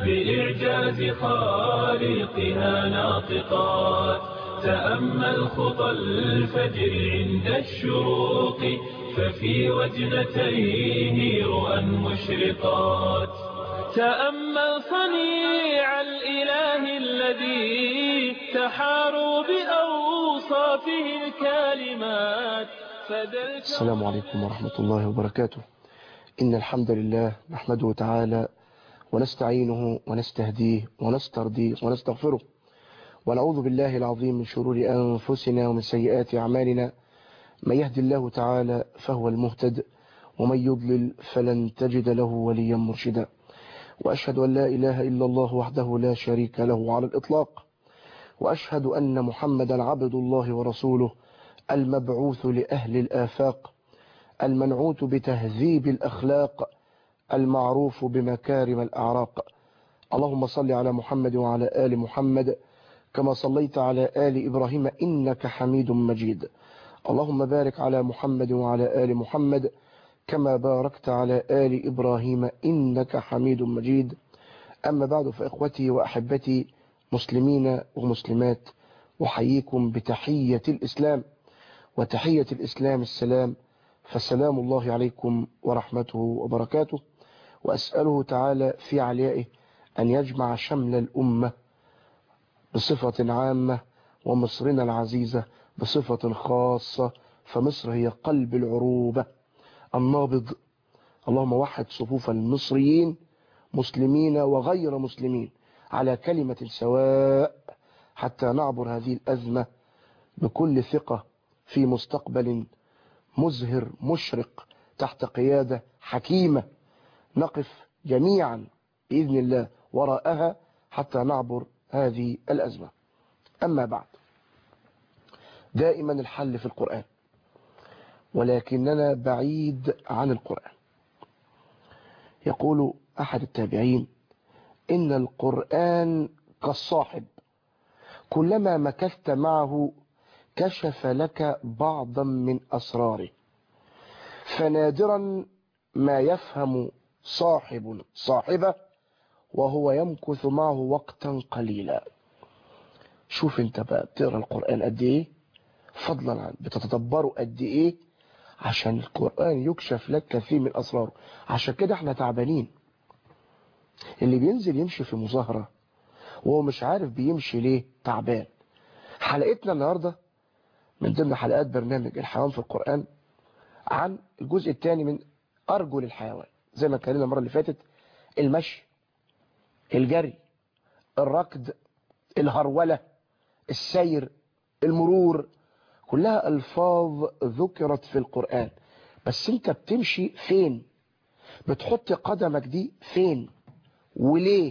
بإعجاز خالقها ناطقات تأمل خطى الفجر عند الشروق ففي وجنتيه رؤى مشرقات تأمل صنيع الإله الذي تحاروا بأوصافه الكالمات السلام عليكم ورحمة الله وبركاته إن الحمد لله نحمده تعالى ونستعينه ونستهديه ونسترضيه ونستغفره ونعوذ بالله العظيم من شرور أنفسنا ومن سيئات أعمالنا من يهدي الله تعالى فهو المهتد ومن يضلل فلن تجد له وليا مرشدا وأشهد أن لا إله إلا الله وحده لا شريك له على الإطلاق وأشهد أن محمدا عبد الله ورسوله المبعوث لأهل الآفاق المنعوت بتهذيب الأخلاق المعروف بمكارم الأعراق اللهم صل على محمد وعلى آل محمد كما صليت على آل إبراهيم إنك حميد مجيد اللهم بارك على محمد وعلى آل محمد كما باركت على آل إبراهيم إنك حميد مجيد أما بعد فإخوتي وأحبتي مسلمين ومسلمات وحييكم بتحية الإسلام وتحية الإسلام السلام فسلام الله عليكم ورحمته وبركاته وأسأله تعالى في عليائه أن يجمع شمل الأمة بصفة عامة ومصرنا العزيزة بصفة خاصة فمصر هي قلب العروبة النابض اللهم وحد صفوف المصريين مسلمين وغير مسلمين على كلمة سواء حتى نعبر هذه الأزمة بكل ثقة في مستقبل مزهر مشرق تحت قيادة حكيمة نقف جميعا بإذن الله وراءها حتى نعبر هذه الأزمة أما بعد دائما الحل في القرآن ولكننا بعيد عن القرآن يقول أحد التابعين إن القرآن كالصاحب كلما مكثت معه كشف لك بعضا من أسراره فنادرا ما يفهم صاحب صاحبه وهو يمكث معه وقتا قليلا شوف انت بقى بتقرا القرآن قد ايه فضلا عن بتتدبره قد ايه عشان القرآن يكشف لك كثير من أسراره عشان كده احنا تعبانين اللي بينزل يمشي في مظاهرة وهو مش عارف بيمشي ليه تعبان حلقتنا النهاردة من ضمن حلقات برنامج الحيوان في القرآن عن الجزء الثاني من أرجل الحيوان زي ما اتكلمنا المرة اللي فاتت المشي الجري الركض الهرولة السير المرور كلها ألفاظ ذكرت في القرآن بس انت بتمشي فين بتحط قدمك دي فين وليه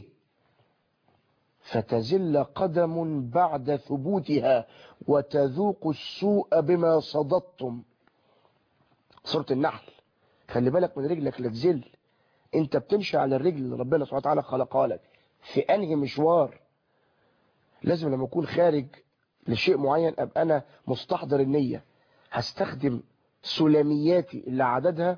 فتزل قدم بعد ثبوتها وتذوق السوء بما صددتم سورة النحل خلي بالك من رجلك لا تزل انت بتمشي على الرجل اللي ربنا سبحانه وتعالى خلقها لك في انهي مشوار لازم لما اكون خارج لشيء معين ابقى انا مستحضر النية هستخدم سلامياتي اللي عددها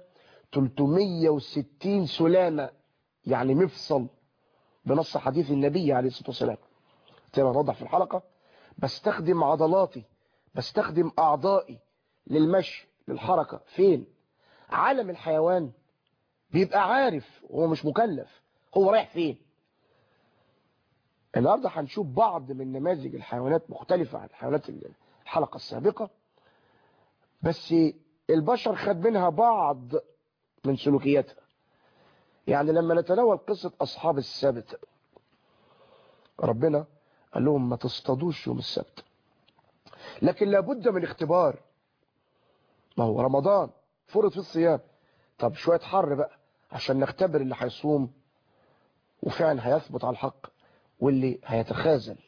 360 سلامة يعني مفصل بنص حديث النبي عليه الصلاة والسلام زي ما وضح في الحلقة بستخدم عضلاتي بستخدم أعضائي للمشي للحركة فين عالم الحيوان بيبقى عارف هو مش مكلف هو رايح فين النهاردة هنشوف بعض من نماذج الحيوانات مختلفة عن حيوانات الحلقة السابقة بس البشر خد منها بعض من سلوكياتها يعني لما نتناول قصة أصحاب السبت ربنا قال لهم ما تصطادوش يوم السبت لكن لابد من اختبار ما هو رمضان فرض في الصيام طب شوية حر بقى عشان نختبر اللي هيصوم وفعلا هيثبت على الحق واللي هيتخاذل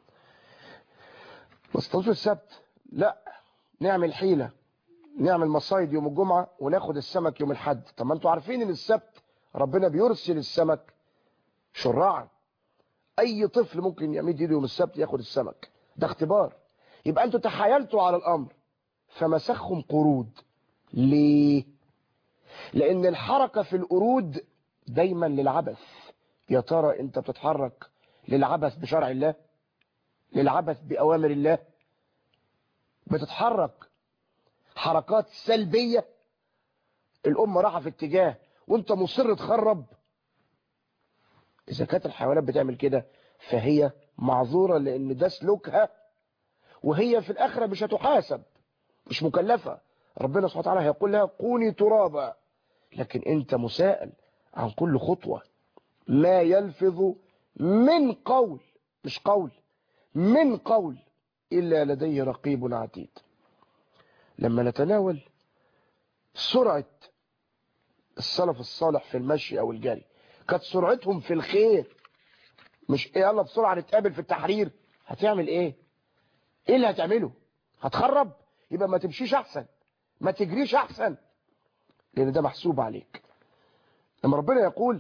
ما تصطادوش السبت لا نعمل حيلة نعمل مصايد يوم الجمعة وناخد السمك يوم الحد طب ما انتوا عارفين ان السبت ربنا بيرسل السمك شرعا اي طفل ممكن يمد ايده يوم السبت ياخد السمك ده اختبار يبقى انتوا تحايلتوا على الامر فمسخهم قرود ليه لان الحركة في القرود دايما للعبث يا ترى انت بتتحرك للعبث بشرع الله للعبث بأوامر الله بتتحرك حركات سلبية الأمة راحة في اتجاه وانت مصر تخرب إذا كانت الحيوانات بتعمل كده فهي معذورة لأن ده سلوكها وهي في الآخرة مش هتحاسب مش مكلفة ربنا سبحانه وتعالى هيقول لها كوني ترابا لكن انت مسائل عن كل خطوة ما يلفظ من قول مش قول من قول إلا لديه رقيب عتيد لما نتناول سرعة السلف الصالح في المشي أو الجري كانت سرعتهم في الخير مش ايه يلا بسرعة نتقابل في التحرير هتعمل ايه ايه اللي هتعمله هتخرب يبقى ما تمشيش احسن ما تجريش احسن لان ده محسوب عليك لما ربنا يقول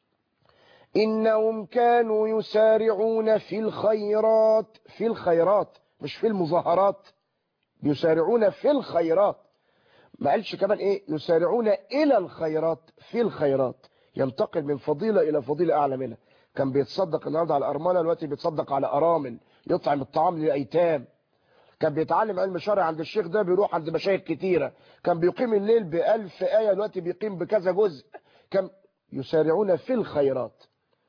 انهم كانوا يسارعون في الخيرات في الخيرات مش في المظاهرات يسارعون في الخيرات ما قالش كمان ايه يسارعون الى الخيرات في الخيرات ينتقل من فضيلة الى فضيلة اعلى منها كان بيتصدق النهارده على ارمله دلوقتي بيتصدق على ارامل يطعم الطعام للايتام كان بيتعلم علم شرع عند الشيخ ده بيروح عند مشايخ كتيرة كان بيقيم الليل بألف آية دلوقتي بيقيم بكذا جزء كان يسارعون في الخيرات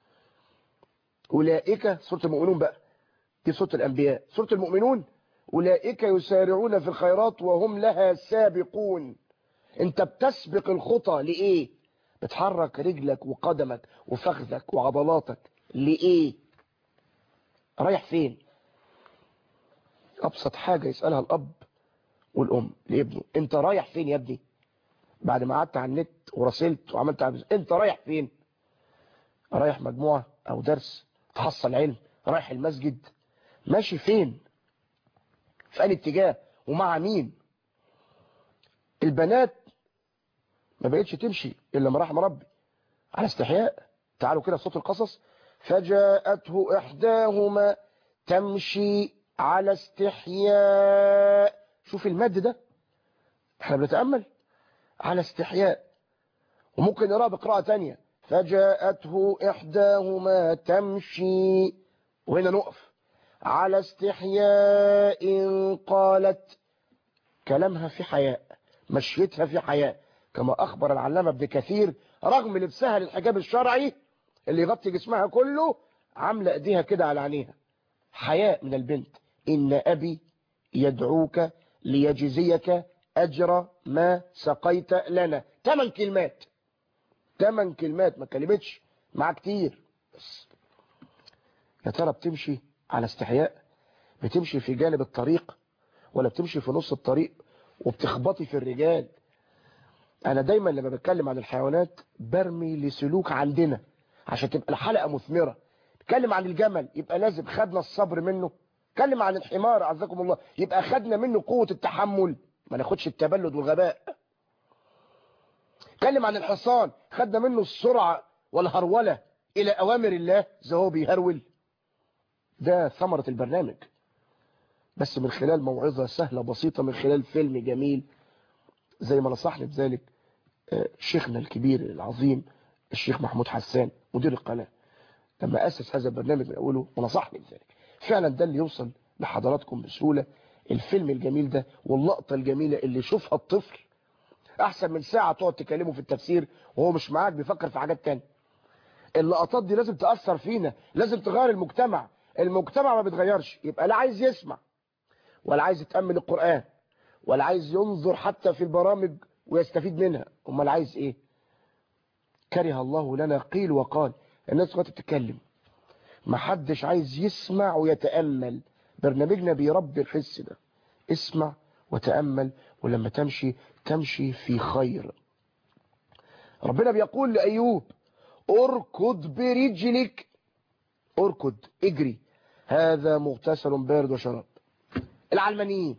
أولئك سورة المؤمنون بقى دي سورة الأنبياء سورة المؤمنون أولئك يسارعون في الخيرات وهم لها سابقون انت بتسبق الخطى لإيه بتحرك رجلك وقدمك وفخذك وعضلاتك لإيه رايح فين أبسط حاجة يسألها الأب والأم لابنه أنت رايح فين يا ابني بعد ما قعدت على النت ورسلت وعملت عبز. أنت رايح فين رايح مجموعة أو درس تحصل علم رايح المسجد ماشي فين في أي اتجاه ومع مين البنات ما بقتش تمشي إلا ما رحم ربي على استحياء تعالوا كده صوت القصص فجاءته إحداهما تمشي على استحياء شوف المد ده احنا بنتأمل على استحياء وممكن نقرأ بقراءة تانية فجاءته إحداهما تمشي وهنا نقف على استحياء قالت كلامها في حياء مشيتها في حياء كما أخبر العلامة ابن كثير رغم لبسها للحجاب الشرعي اللي يغطي جسمها كله عاملة ايديها كده على عينيها حياء من البنت إن أبي يدعوك ليجزيك أجر ما سقيت لنا ثمان كلمات ثمان كلمات ما كلمتش مع كتير بس يا ترى بتمشي على استحياء بتمشي في جانب الطريق ولا بتمشي في نص الطريق وبتخبطي في الرجال انا دايما لما بتكلم عن الحيوانات برمي لسلوك عندنا عشان تبقى الحلقة مثمرة اتكلم عن الجمل يبقى لازم خدنا الصبر منه اتكلم عن الحمار عزكم الله يبقى خدنا منه قوة التحمل ما ناخدش التبلد والغباء اتكلم عن الحصان خدنا منه السرعة والهرولة الى اوامر الله زي هو بيهرول ده ثمرة البرنامج بس من خلال موعظة سهلة بسيطة من خلال فيلم جميل زي ما نصحني بذلك شيخنا الكبير العظيم الشيخ محمود حسان مدير القناة لما أسس هذا البرنامج من أوله ونصحني بذلك فعلا ده اللي يوصل لحضراتكم بسهولة الفيلم الجميل ده واللقطة الجميلة اللي يشوفها الطفل أحسن من ساعة تقعد تكلمه في التفسير وهو مش معاك بيفكر في حاجات تانية اللقطات دي لازم تأثر فينا لازم تغير المجتمع المجتمع ما بيتغيرش يبقى لا عايز يسمع ولا عايز يتأمل القرآن ولا عايز ينظر حتى في البرامج ويستفيد منها امال عايز ايه كره الله لنا قيل وقال الناس وقت تتكلم ما حدش عايز يسمع ويتأمل برنامجنا بيربي الحس ده اسمع وتأمل ولما تمشي تمشي في خير ربنا بيقول لأيوب اركض برجلك اركض اجري هذا مغتسل بارد وشراب العلمانيين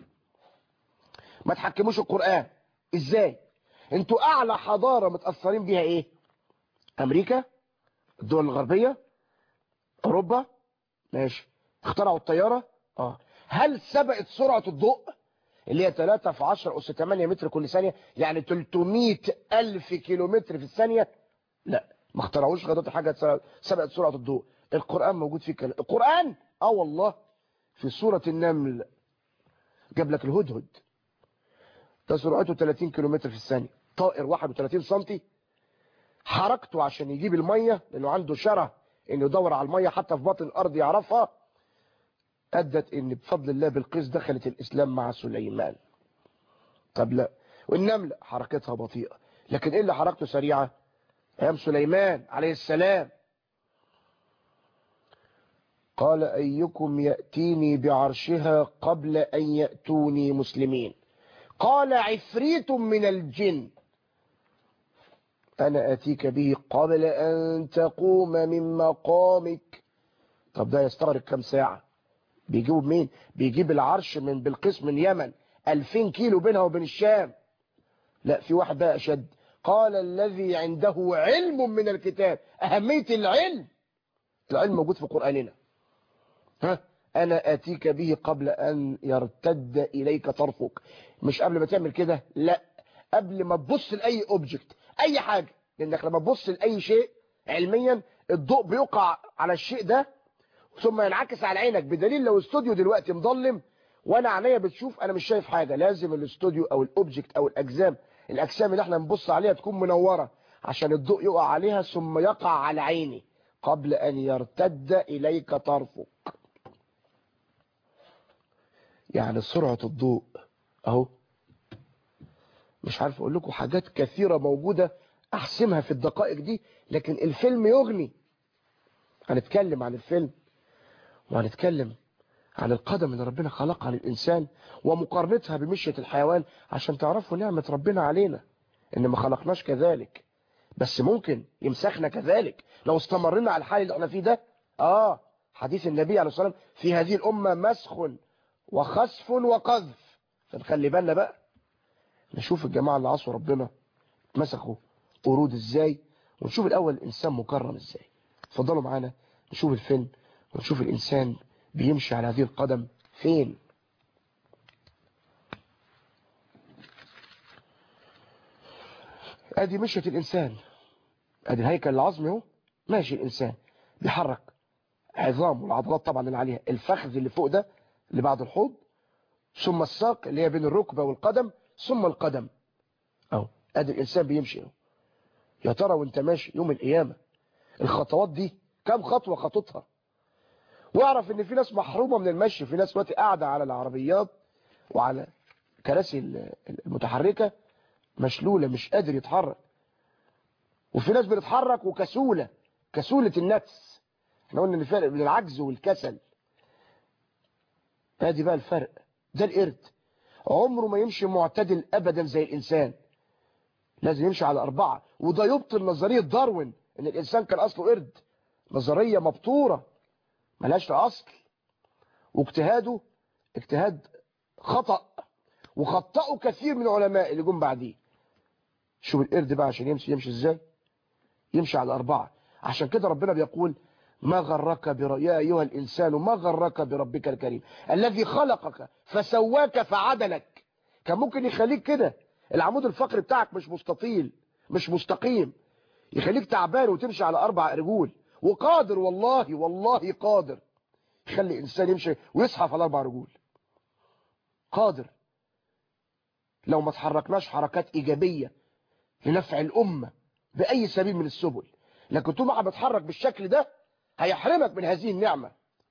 ما تحكموش القرآن ازاي انتوا اعلى حضارة متأثرين بيها ايه امريكا الدول الغربية اوروبا ماشي اخترعوا الطيارة اه هل سبقت سرعة الضوء اللي هي 3 في 10 أس 8 متر كل ثانية يعني 300 ألف كيلومتر في الثانية لا ما اخترعوش غير حاجه سبقت سرعه الضوء القران موجود فيه كلام القران اه والله في سوره النمل جاب لك الهدهد ده سرعته 30 كيلومتر في الثانيه طائر 31 سم حركته عشان يجيب الميه لانه عنده شره انه يدور على الميه حتى في باطن الارض يعرفها ادت ان بفضل الله بالقيس دخلت الاسلام مع سليمان طب لا والنمله حركتها بطيئه لكن ايه اللي حركته سريعه ايام سليمان عليه السلام قال ايكم ياتيني بعرشها قبل ان ياتوني مسلمين قال عفريت من الجن أنا أتيك به قبل أن تقوم من مقامك طب ده يستغرق كم ساعة بيجيبوا مين بيجيب العرش من بالقيس من يمن 2000 كيلو بينها وبين الشام لا في واحد بقى أشد قال الذي عنده علم من الكتاب أهمية العلم العلم موجود في قرآننا ها أنا أتيك به قبل أن يرتد إليك طرفك مش قبل ما تعمل كده لا قبل ما تبص لأي أوبجكت أي حاجة لأنك لما تبص لأي شيء علميا الضوء بيقع على الشيء ده ثم ينعكس على عينك بدليل لو استوديو دلوقتي مظلم وانا عينيا بتشوف انا مش شايف حاجة لازم الاستوديو او الاوبجكت او الاجسام الاجسام اللي احنا بنبص عليها تكون منورة عشان الضوء يقع عليها ثم يقع على عيني قبل ان يرتد اليك طرفك يعني سرعة الضوء اهو مش عارف اقول لكم حاجات كثيرة موجودة احسمها في الدقائق دي لكن الفيلم يغني هنتكلم عن الفيلم وهنتكلم عن القدم اللي ربنا خلقها للإنسان ومقارنتها بمشية الحيوان عشان تعرفوا نعمة ربنا علينا إن ما خلقناش كذلك بس ممكن يمسخنا كذلك لو استمرنا على الحال اللي احنا فيه ده آه حديث النبي عليه الصلاة والسلام في هذه الأمة مسخ وخسف وقذف فنخلي بالنا بقى نشوف الجماعة اللي عصوا ربنا مسخوا قرود ازاي ونشوف الأول الإنسان مكرم ازاي اتفضلوا معانا نشوف الفيلم ونشوف الإنسان بيمشي على هذه القدم فين ادي مشية الإنسان ادي الهيكل العظمي اهو ماشي الإنسان بيحرك عظام والعضلات طبعا اللي عليها الفخذ اللي فوق ده اللي بعد الحوض ثم الساق اللي هي بين الركبة والقدم ثم القدم اهو ادي الإنسان بيمشي اهو يا ترى وانت ماشي يوم القيامة الخطوات دي كم خطوة خطوتها واعرف ان في ناس محرومة من المشي في ناس دلوقتي قاعدة على العربيات وعلى كراسي المتحركة مشلولة مش قادر يتحرك وفي ناس بتتحرك وكسولة كسولة النفس احنا قلنا ان الفرق بين العجز والكسل ادي بقى الفرق ده القرد عمره ما يمشي معتدل ابدا زي الانسان لازم يمشي على اربعة وده يبطل نظرية داروين ان الانسان كان اصله قرد نظرية مبتورة ملاش اصل واجتهاده اجتهاد خطأ وخطأوا كثير من العلماء اللي جم بعديه شوف القرد بقى عشان يمشي يمشي ازاي يمشي على أربعة عشان كده ربنا بيقول ما غرك بر... يا أيها الإنسان ما غرك بربك الكريم الذي خلقك فسواك فعدلك كان ممكن يخليك كده العمود الفقري بتاعك مش مستطيل مش مستقيم يخليك تعبان وتمشي على أربع رجول وقادر والله والله قادر يخلي إنسان يمشي ويصحف على أربع رجول قادر لو ما تحركناش حركات إيجابية لنفع الأمة بأي سبيل من السبل لكن طول ما بتحرك بالشكل ده هيحرمك من هذه النعمة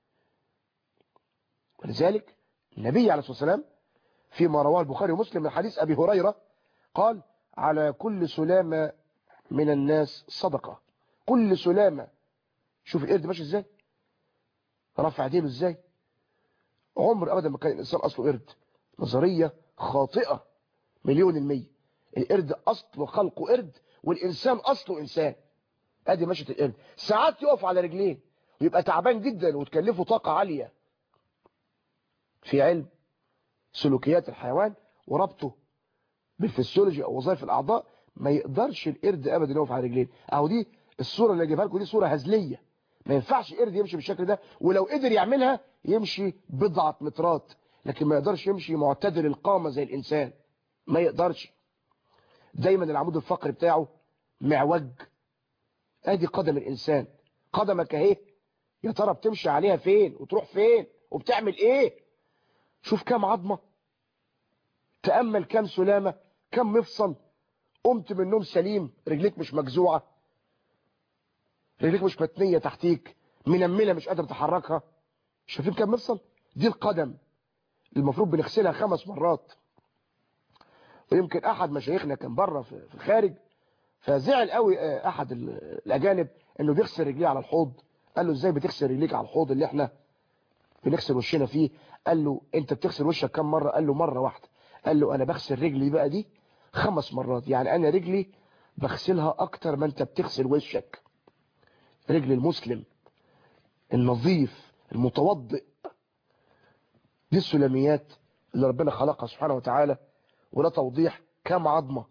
ولذلك النبي عليه الصلاة والسلام فيما رواه البخاري ومسلم من حديث أبي هريرة قال على كل سلامة من الناس صدقة كل سلامة شوف القرد ماشي ازاي رفع ديله ازاي عمر ابدا ما كان الانسان اصله قرد نظرية خاطئة مليون المية القرد اصله خلقه قرد والانسان اصله انسان ادي مشية القرد ساعات يقف على رجليه ويبقى تعبان جدا وتكلفه طاقة عالية في علم سلوكيات الحيوان وربطه بالفسيولوجي او وظائف الاعضاء ما يقدرش القرد ابدا يقف على رجلين اهو دي الصورة اللي جايبها لكم دي صورة هزلية ما ينفعش قرد يمشي بالشكل ده ولو قدر يعملها يمشي بضعة مترات لكن ما يقدرش يمشي معتدل القامة زي الإنسان ما يقدرش دايما العمود الفقري بتاعه معوج ادي قدم الانسان قدمك اهي يا ترى بتمشي عليها فين وتروح فين وبتعمل ايه شوف كام عظمة تأمل كام سلامة كام مفصل قمت من النوم سليم رجليك مش مجزوعة رجليك مش متنية تحتيك منملة مش قادر تحركها شايفين كام مفصل دي القدم المفروض بنغسلها خمس مرات ويمكن احد مشايخنا كان بره في الخارج فزعل قوي احد الاجانب انه بيغسل رجليه على الحوض قال له ازاي بتغسل رجليك على الحوض اللي احنا بنغسل وشنا فيه قال له انت بتغسل وشك كم مرة قال له مرة واحدة قال له انا بغسل رجلي بقى دي خمس مرات يعني انا رجلي بغسلها اكتر ما انت بتغسل وشك رجل المسلم النظيف المتوضئ دي السلميات اللي ربنا خلقها سبحانه وتعالى ولا توضيح كم عظمة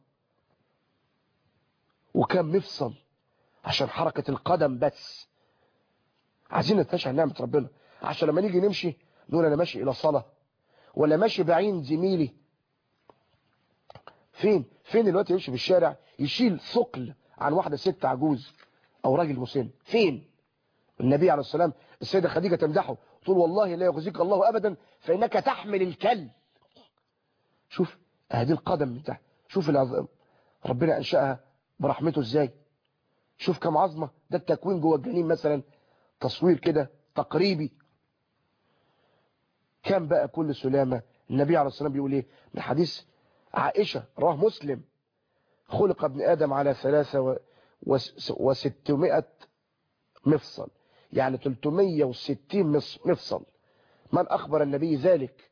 وكم مفصل عشان حركة القدم بس عايزين نتفشع نعمة ربنا عشان لما نيجي نمشي نقول انا ماشي الى صلاة ولا ماشي بعين زميلي فين فين دلوقتي يمشي في الشارع يشيل ثقل عن واحدة ست عجوز او راجل مسن فين النبي عليه السلام السيدة خديجة تمدحه تقول والله لا يخزيك الله ابدا فانك تحمل الكل شوف هذه القدم من تحت شوف العظام ربنا انشأها برحمته ازاي شوف كم عظمة ده التكوين جوه الجنين مثلا تصوير كده تقريبي كم بقى كل سلامة النبي عليه الصلاة والسلام بيقول ايه من حديث عائشة رواه مسلم خلق ابن آدم على ثلاثة و... وستمائة مفصل يعني 360 مفصل من أخبر النبي ذلك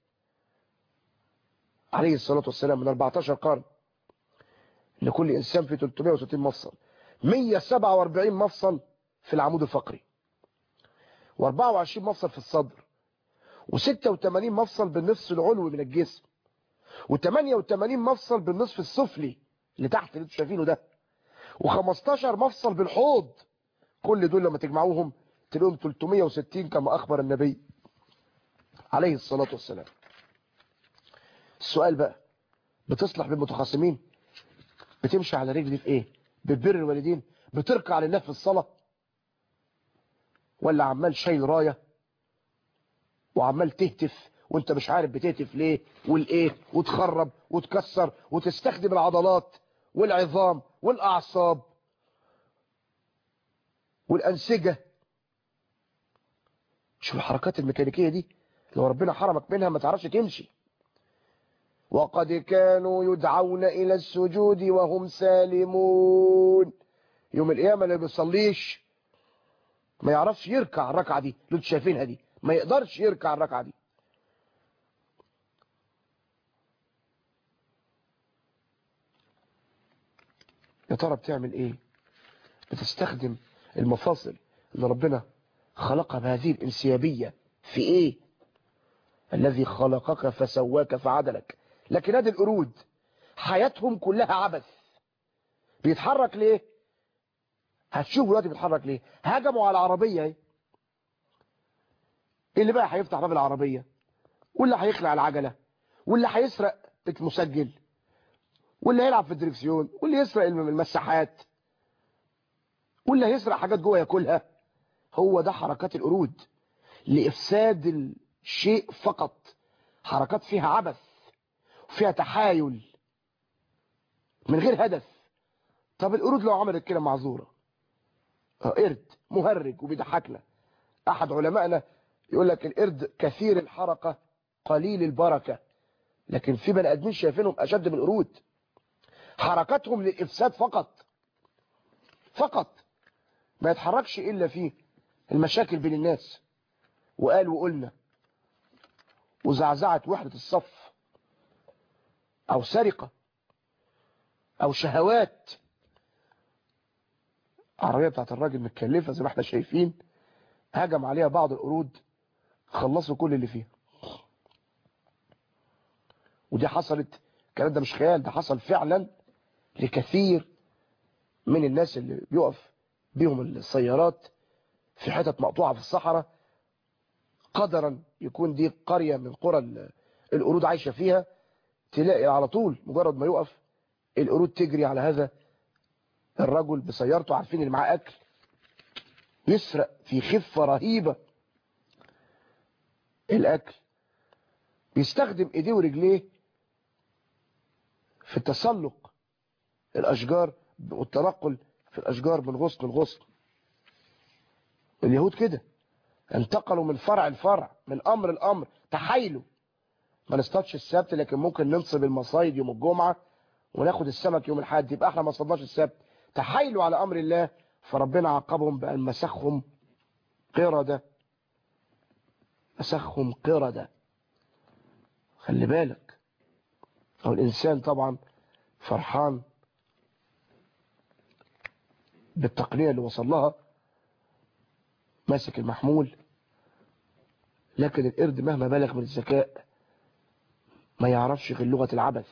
عليه الصلاة والسلام من 14 قرن لكل إنسان في 360 مفصل 147 مفصل في العمود الفقري و24 مفصل في الصدر و86 مفصل بالنصف العلوي من الجسم و88 مفصل بالنصف السفلي اللي تحت اللي انتوا شايفينه ده و15 مفصل بالحوض كل دول لما تجمعوهم تلاقيهم 360 كما أخبر النبي عليه الصلاة والسلام السؤال بقى بتصلح بالمتخاصمين بتمشي على رجلي في ايه بتبر الوالدين بتركع لله في الصلاة ولا عمال شايل راية وعمال تهتف وانت مش عارف بتهتف ليه والايه وتخرب وتكسر وتستخدم العضلات والعظام والاعصاب والانسجة شوف الحركات الميكانيكية دي لو ربنا حرمك منها ما تعرفش تمشي وقد كانوا يدعون إلى السجود وهم سالمون يوم القيامة اللي بيصليش ما يعرفش يركع الركعة دي اللي انتوا شايفينها دي ما يقدرش يركع الركعة دي يا ترى بتعمل ايه بتستخدم المفاصل اللي ربنا خلقها بهذه الانسيابية في ايه الذي خلقك فسواك فعدلك لكن هذه القرود حياتهم كلها عبث بيتحرك ليه هتشوف دلوقتي بيتحرك ليه هجموا على العربية اهي اللي بقى هيفتح باب العربية واللي هيخلع العجلة واللي هيسرق المسجل واللي هيلعب في الدركسيون واللي يسرق المساحات واللي هيسرق حاجات جوه ياكلها هو ده حركات القرود لإفساد الشيء فقط حركات فيها عبث وفيها تحايل من غير هدف طب القرود لو عملت كده معذورة قرد مهرج وبيضحكنا أحد علمائنا يقول لك القرد كثير الحركة قليل البركة لكن في بني ادمين شايفينهم أشد من القرود حركاتهم للإفساد فقط فقط ما يتحركش إلا فيه المشاكل بين الناس وقال وقلنا وزعزعت وحدة الصف أو سرقة أو شهوات العربية بتاعت الراجل متكلفة زي ما احنا شايفين هجم عليها بعض القرود خلصوا كل اللي فيها ودي حصلت الكلام ده مش خيال ده حصل فعلا لكثير من الناس اللي بيقف بيهم السيارات في حتت مقطوعة في الصحراء قدرا يكون دي قرية من قرى القرود عايشة فيها تلاقي على طول مجرد ما يقف القرود تجري على هذا الرجل بسيارته عارفين اللي معاه اكل يسرق في خفة رهيبة الأكل بيستخدم إيديه ورجليه في التسلق الأشجار والتنقل في الأشجار من غصن لغصن اليهود كده انتقلوا من فرع لفرع من أمر لأمر تحايلوا ما نصطادش السبت لكن ممكن ننصب المصايد يوم الجمعة وناخد السمك يوم الحد يبقى احنا ما صدناش السبت تحايلوا على امر الله فربنا عاقبهم بان مسخهم قردة مسخهم قردة خلي بالك او الانسان طبعا فرحان بالتقنية اللي وصل لها ماسك المحمول لكن القرد مهما بلغ من الذكاء ما يعرفش غير لغة العبث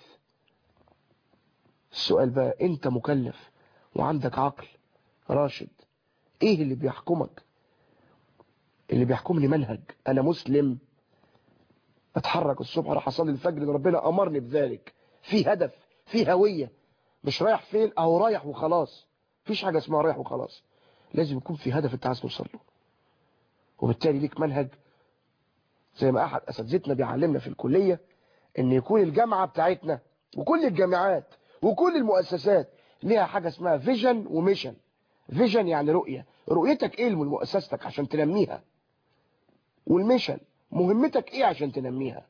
السؤال بقى انت مكلف وعندك عقل راشد ايه اللي بيحكمك اللي بيحكمني منهج انا مسلم اتحرك الصبح راح اصلي الفجر ده ربنا امرني بذلك في هدف في هوية مش رايح فين او رايح وخلاص مفيش حاجة اسمها رايح وخلاص لازم يكون في هدف انت عايز توصل له وبالتالي ليك منهج زي ما احد اساتذتنا بيعلمنا في الكلية ان يكون الجامعة بتاعتنا وكل الجامعات وكل المؤسسات ليها حاجة اسمها فيجن وميشن فيجن يعني رؤية رؤيتك ايه لمؤسستك عشان تنميها والميشن مهمتك ايه عشان تنميها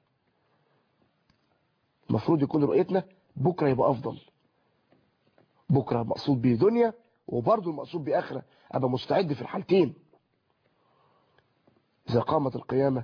المفروض يكون رؤيتنا بكرة يبقى افضل بكرة مقصود بيه دنيا وبرضه المقصود بيه اخرة ابقى مستعد في الحالتين اذا قامت القيامة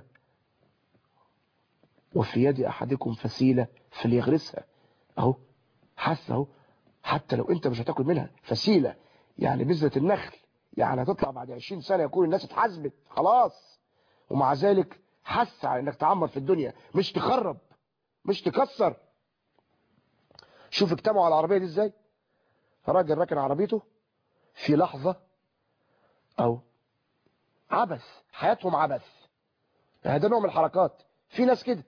وفي يد احدكم فسيلة فليغرسها اهو حاسه اهو حتى لو انت مش هتاكل منها فسيلة يعني بذرة النخل يعني هتطلع بعد 20 سنة يكون الناس اتحاسبت خلاص ومع ذلك حث على انك تعمر في الدنيا مش تخرب مش تكسر شوف اجتمعوا على العربية دي ازاي راجل راكن عربيته في لحظة او عبث حياتهم عبث هذا نوع من الحركات في ناس كده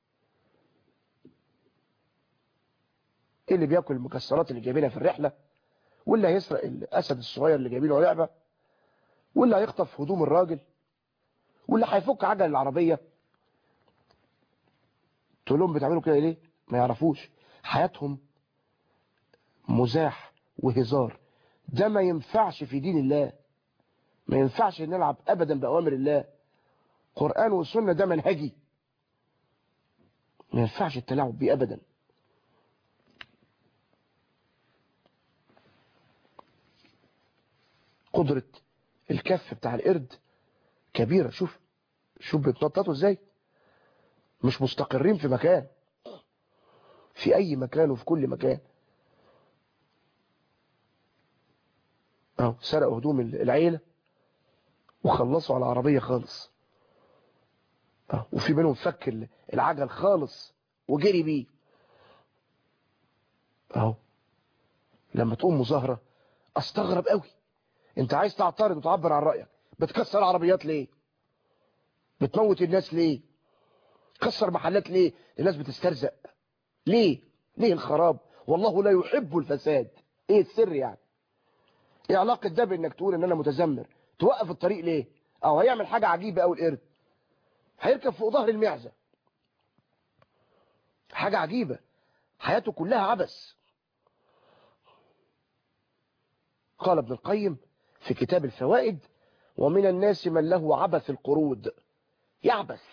اللي بياكل المكسرات اللي جايبينها في الرحلة واللي هيسرق الأسد الصغير اللي جايبينه لعبة واللي هيخطف هدوم الراجل واللي هيفك عجل العربية تقول لهم بتعملوا كده ليه ما يعرفوش حياتهم مزاح وهزار ده ما ينفعش في دين الله ما ينفعش نلعب أبدا بأوامر الله قرآن والسنة ده منهجي ما ينفعش التلاعب بيه أبدا قدرة الكف بتاع القرد كبيرة شوف شوف بيتنططوا ازاي مش مستقرين في مكان في اي مكان وفي كل مكان اهو سرقوا هدوم العيلة وخلصوا على العربية خالص اهو وفي منهم فك العجل خالص وجري بيه اهو لما تقوم مظاهرة استغرب قوي انت عايز تعترض وتعبر عن رأيك بتكسر عربيات ليه بتموت الناس ليه كسر محلات ليه الناس بتسترزق ليه ليه الخراب والله لا يحب الفساد ايه السر يعني ايه علاقة ده بانك تقول ان انا متذمر توقف الطريق ليه او هيعمل حاجة عجيبة او القرد هيركب فوق ظهر المعزة حاجة عجيبة حياته كلها عبث قال ابن القيم في كتاب الفوائد ومن الناس من له عبث القرود يعبث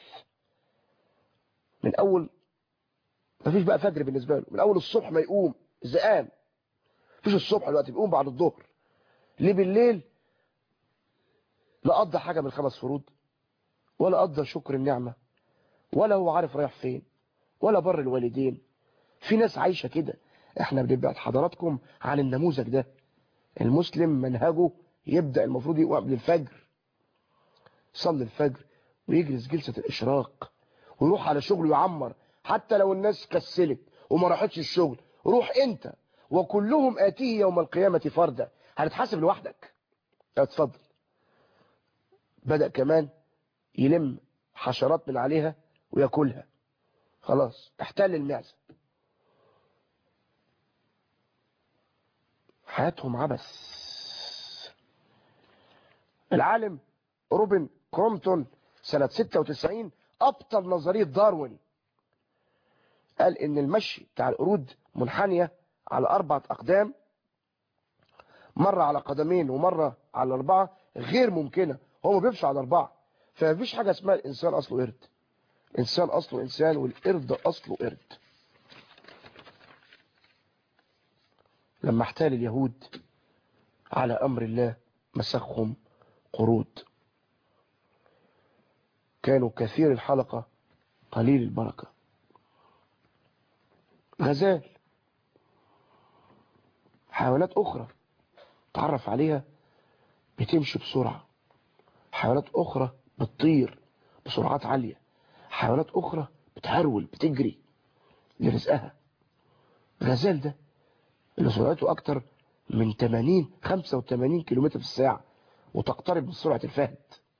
من أول مفيش بقى فجر بالنسبة له من أول الصبح ما يقوم زقان مفيش الصبح الوقت بيقوم بعد الظهر ليه بالليل لا قضى حاجة من الخمس فروض ولا قضى شكر النعمة ولا هو عارف رايح فين ولا بر الوالدين في ناس عايشة كده احنا بنبعد حضراتكم عن النموذج ده المسلم منهجه يبدأ المفروض يقوم قبل الفجر يصلي الفجر ويجلس جلسة الإشراق ويروح على شغله يعمر حتى لو الناس كسلت وما راحتش الشغل روح انت وكلهم آتيه يوم القيامة فردا هتتحاسب لوحدك اتفضل بدأ كمان يلم حشرات من عليها وياكلها خلاص احتل المعزة حياتهم عبث العالم روبن كرومتون سنة 96 أبطل نظرية داروين قال إن المشي بتاع القرود منحنية على أربعة أقدام مرة على قدمين ومرة على أربعة غير ممكنة هو ما بيمشي على أربعة فمفيش حاجة اسمها الإنسان أصله قرد إنسان أصله إنسان والقرد أصله قرد لما احتال اليهود على أمر الله مسخهم قرود كانوا كثير الحلقة قليل البركة غزال حيوانات أخرى تعرف عليها بتمشي بسرعة حيوانات أخرى بتطير بسرعات عالية حيوانات أخرى بتهرول بتجري لرزقها غزال ده اللي سرعته أكتر من 80 85 كيلومتر في الساعة وتقترب من سرعة الفهد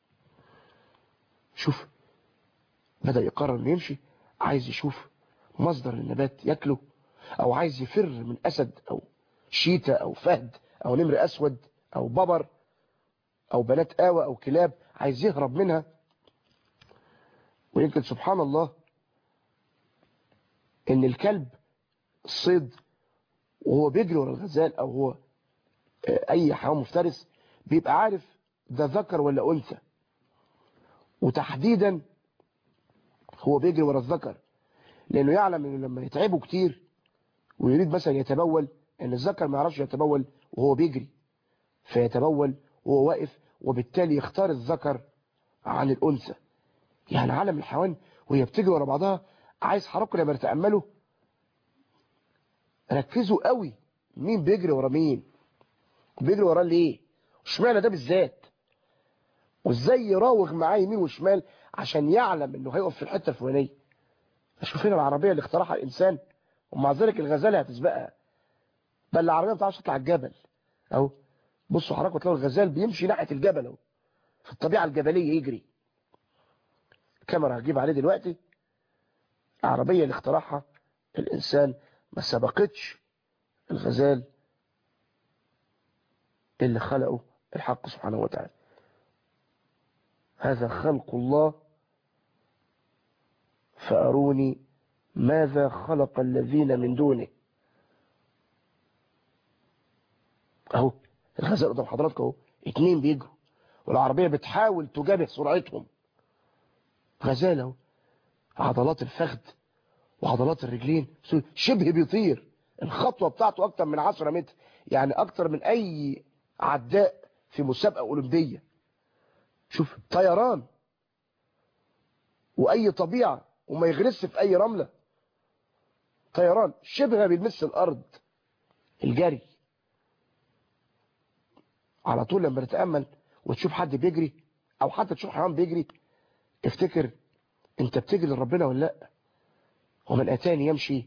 شوف بدأ يقرر انه يمشي عايز يشوف مصدر النبات ياكله او عايز يفر من اسد او شيتا او فهد او نمر اسود او ببر او بنات قاوة او كلاب عايز يهرب منها ويمكن سبحان الله ان الكلب الصيد وهو بيجري ورا الغزال او هو اي حيوان مفترس بيبقى عارف ده ذكر ولا انثى وتحديدا هو بيجري ورا الذكر لانه يعلم انه لما يتعبه كتير ويريد مثلا يتبول ان الذكر ما يعرفش يتبول وهو بيجري فيتبول وهو واقف وبالتالي يختار الذكر عن الانثى يعني عالم الحيوان وهي بتجري ورا بعضها عايز حضراتكم لما تتاملوا ركزوا قوي مين بيجري ورا مين بيجري وراه ليه اشمعنى ده بالذات وازاي يراوغ معاه يمين وشمال عشان يعلم انه هيقف في الحته الفلانيه شوف هنا العربيه اللي اخترعها الانسان ومع ذلك الغزاله هتسبقها بل العربيه ما بتعرفش تطلع الجبل اهو بصوا حضراتكم تلاقوا الغزال بيمشي ناحيه الجبل اهو في الطبيعه الجبليه يجري الكاميرا هجيب عليه دلوقتي العربيه اللي اخترعها الانسان ما سبقتش الغزال اللي خلقه الحق سبحانه وتعالى هذا خلق الله فأروني ماذا خلق الذين من دونه اهو الغزال قدام حضراتكم اهو اتنين بيجروا والعربية بتحاول تجابه سرعتهم غزال اهو عضلات الفخذ وعضلات الرجلين شبه بيطير الخطوة بتاعته اكتر من 10 متر يعني اكتر من اي عداء في مسابقة اولمبية شوف طيران واي طبيعة وما يغرس في اي رملة طيران شبه بيلمس الارض الجري على طول لما تتأمل وتشوف حد بيجري او حتى تشوف حيوان بيجري افتكر انت بتجري لربنا ولا لا ومن اتاني يمشي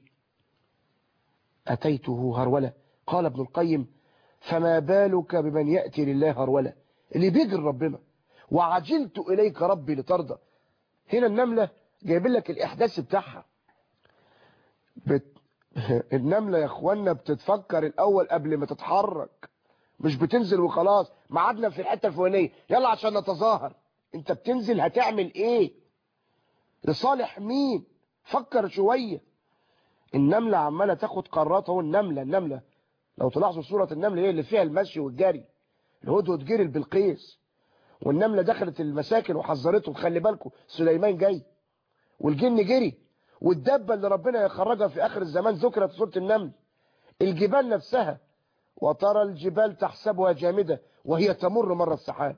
اتيته هرولة قال ابن القيم فما بالك بمن يأتي لله هرولة اللي بيجري ربنا وعجلت إليك ربي لترضى هنا النملة جايب لك الإحداث بتاعها بت... النملة يا اخوانا بتتفكر الأول قبل ما تتحرك مش بتنزل وخلاص معادنا في الحتة الفلانية يلا عشان نتظاهر انت بتنزل هتعمل ايه لصالح مين فكر شوية النملة عمالة تاخد قرارات اهو النملة النملة لو تلاحظوا صورة النملة هي اللي فيها المشي والجري الهدهد جري البلقيس والنملة دخلت المساكن وحذرتهم خلي بالكم سليمان جاي والجن جري والدبة اللي ربنا يخرجها في آخر الزمان ذكرت في سورة النمل الجبال نفسها وترى الجبال تحسبها جامدة وهي تمر مر السحاب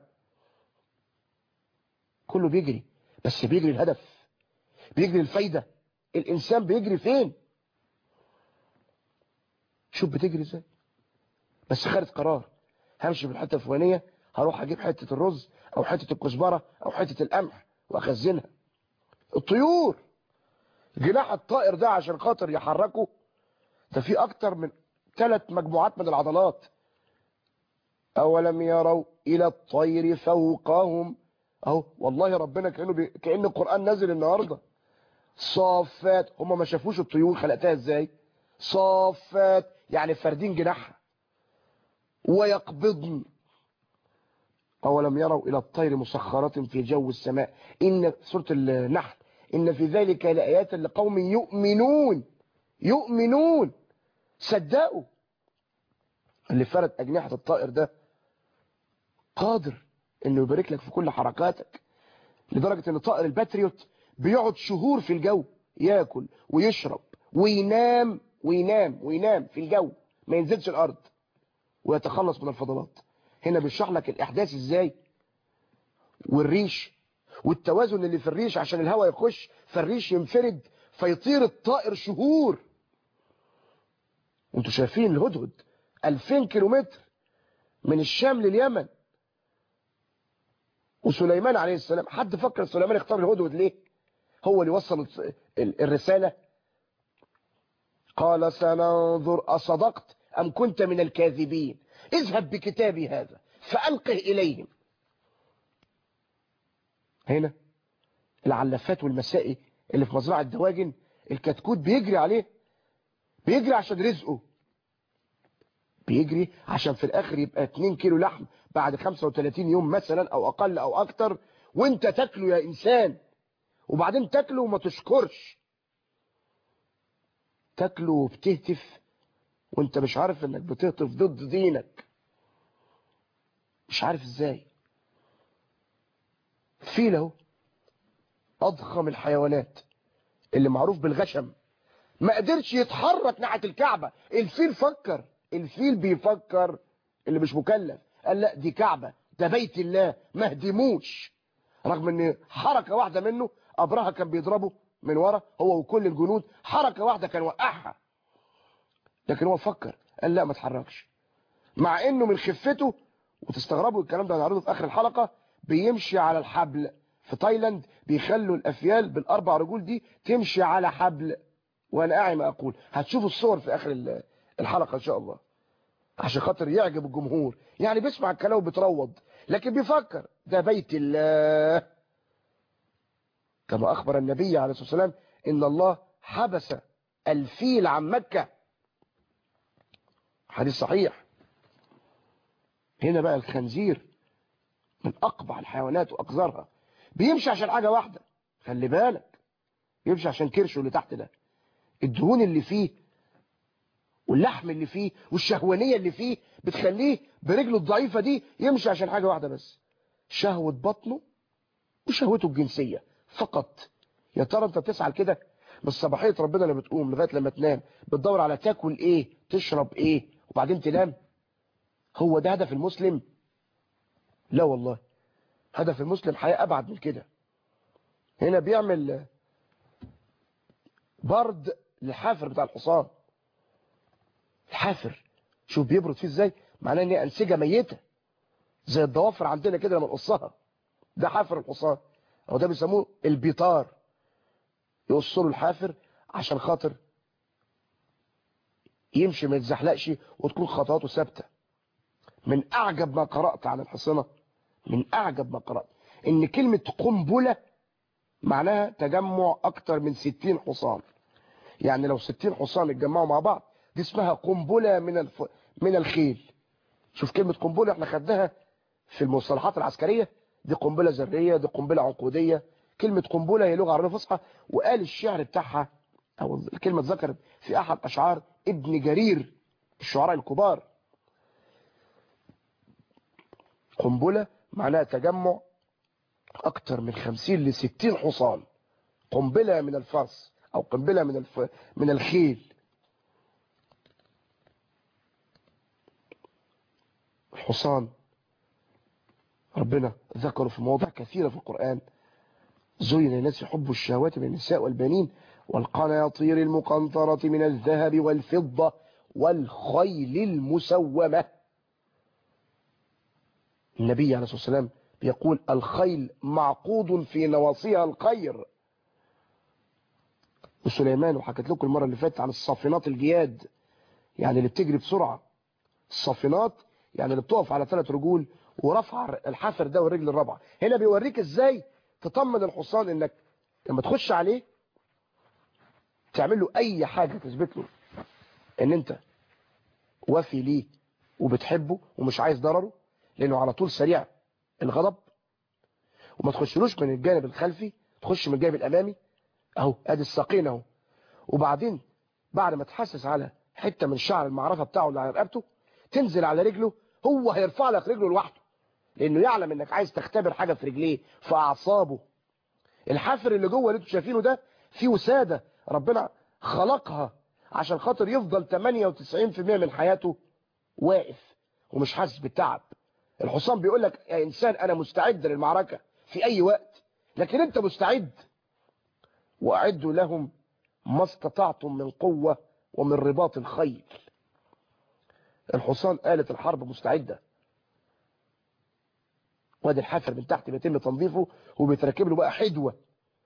كله بيجري بس بيجري الهدف بيجري الفايدة الإنسان بيجري فين شوف بتجري ازاي بس خدت قرار همشي في الحته الفلانيه هروح اجيب حته الرز او حته الكزبره او حته القمح واخزنها الطيور جناح الطائر ده عشان خاطر يحركه ده في اكتر من ثلاث مجموعات من العضلات اولم يروا الى الطير فوقهم اهو والله ربنا كانه بي... كان القران نازل النهارده صافات هم ما شافوش الطيور خلقتها ازاي صافات يعني فاردين جناحها ويقبضن أولم يروا إلى الطير مسخرات في جو السماء إن سورة النحل إن في ذلك لآيات لقوم يؤمنون يؤمنون صدقوا اللي فرد أجنحة الطائر ده قادر إنه يبارك لك في كل حركاتك لدرجة إن طائر الباتريوت بيقعد شهور في الجو ياكل ويشرب وينام وينام وينام في الجو ما ينزلش الأرض ويتخلص من الفضلات هنا بيشرح لك الإحداث إزاي والريش والتوازن اللي في الريش عشان الهواء يخش فالريش ينفرد فيطير الطائر شهور وانتوا شايفين الهدهد 2000 كيلومتر من الشام لليمن وسليمان عليه السلام حد فكر سليمان يختار الهدهد ليه هو اللي وصل الرسالة قال سننظر أصدقت أم كنت من الكاذبين اذهب بكتابي هذا فألقه إليهم هنا العلافات والمسائي اللي في مزرعة دواجن الكتكوت بيجري عليه بيجري عشان رزقه بيجري عشان في الآخر يبقى 2 كيلو لحم بعد 35 يوم مثلا أو أقل أو أكتر وانت تاكله يا إنسان وبعدين تاكله وما تشكرش تاكله وبتهتف وانت مش عارف انك بتهتف ضد دينك مش عارف ازاي فيل اهو اضخم الحيوانات اللي معروف بالغشم ما قدرش يتحرك ناحيه الكعبه الفيل فكر الفيل بيفكر اللي مش مكلف قال لا دي كعبه ده بيت الله ما هدموش رغم ان حركه واحده منه ابرهه كان بيضربه من ورا هو وكل الجنود حركه واحده كان وقعها لكن هو فكر قال لا ما اتحركش مع انه من خفته وتستغربوا الكلام ده هنعرضه في اخر الحلقه بيمشي على الحبل في تايلاند بيخلوا الافيال بالاربع رجول دي تمشي على حبل وانا قاعد ما اقول هتشوفوا الصور في اخر الحلقه ان شاء الله عشان خاطر يعجب الجمهور يعني بيسمع الكلام وبيتروض لكن بيفكر ده بيت الله كما اخبر النبي عليه الصلاه والسلام ان الله حبس الفيل عن مكه حديث صحيح هنا بقى الخنزير من أقبح الحيوانات وأقذرها بيمشي عشان حاجة واحدة خلي بالك يمشي عشان كرشه اللي تحت ده الدهون اللي فيه واللحم اللي فيه والشهوانية اللي فيه بتخليه برجله الضعيفة دي يمشي عشان حاجة واحدة بس شهوة بطنه وشهوته الجنسية فقط يا ترى انت بتسعى كده بس صباحية ربنا لما بتقوم لغاية لما تنام بتدور على تاكل ايه تشرب ايه وبعدين تنام هو ده هدف المسلم لا والله هدف المسلم حياة أبعد من كده هنا بيعمل برد للحافر بتاع الحصان الحافر شوف بيبرد فيه ازاي معناه ان هي انسجه ميته زي الضوافر عندنا كده لما نقصها ده حافر الحصان او ده بيسموه البيطار يقصوا الحافر عشان خاطر يمشي ما يتزحلقش وتكون خطواته ثابته من اعجب ما قرات عن الحصنه من اعجب ما قرات ان كلمه قنبله معناها تجمع اكتر من 60 حصان يعني لو 60 حصان اتجمعوا مع بعض دي اسمها قنبله من الف... من الخيل شوف كلمه قنبله احنا خدناها في المصطلحات العسكريه دي قنبله ذريه دي قنبله عنقوديه كلمه قنبله هي لغه عربيه فصحى وقال الشعر بتاعها او الكلمه اتذكرت في احد اشعار ابن جرير الشعراء الكبار قنبله معناها تجمع اكتر من 50 ل 60 حصان قنبله من الفرس او قنبله من الف... من الخيل الحصان ربنا ذكره في مواضع كثيرة في القرآن زين للناس حب الشهوات من النساء والبنين والقناطير المقنطرة من الذهب والفضة والخيل المسومة النبي عليه الصلاة والسلام بيقول الخيل معقود في نواصيها الخير وسليمان وحكيت لكم المرة اللي فاتت عن الصافنات الجياد يعني اللي بتجري بسرعة الصافنات يعني اللي بتقف على ثلاث رجول ورفع الحافر ده والرجل الرابعه هنا بيوريك ازاي تطمن الحصان انك لما تخش عليه تعمل له اي حاجه تثبت له ان انت وافي ليه وبتحبه ومش عايز ضرره لانه على طول سريع الغضب وما تخشلوش من الجانب الخلفي تخش من الجانب الامامي اهو ادي الساقين اهو وبعدين بعد ما تحسس على حته من شعر المعرفه بتاعه اللي على رقبته تنزل على رجله هو هيرفع لك رجله لوحده لانه يعلم انك عايز تختبر حاجه في رجليه في اعصابه الحافر اللي جوه اللي انتوا شايفينه ده فيه وساده ربنا خلقها عشان خاطر يفضل 98% من حياته واقف ومش حاسس بالتعب الحصان بيقول لك يا انسان انا مستعد للمعركه في اي وقت لكن انت مستعد واعدوا لهم ما استطعتم من قوه ومن رباط الخيل الحصان آلة الحرب مستعدة وادي الحافر من تحت بيتم تنظيفه وبيتركب له بقى حدوة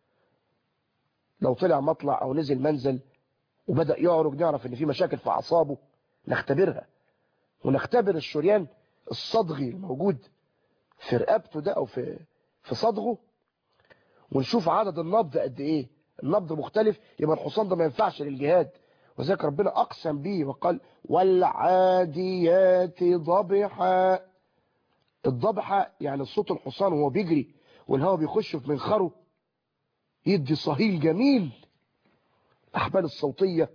لو طلع مطلع او نزل منزل وبدأ يعرج نعرف ان في مشاكل في اعصابه نختبرها ونختبر الشريان الصدغي الموجود في رقبته ده او في في صدغه ونشوف عدد النبض قد ايه النبض مختلف يبقى الحصان ده ما ينفعش للجهاد وذلك ربنا اقسم به وقال والعاديات ضبحا الضبحة يعني صوت الحصان وهو بيجري والهواء بيخش في منخره يدي صهيل جميل الاحبال الصوتية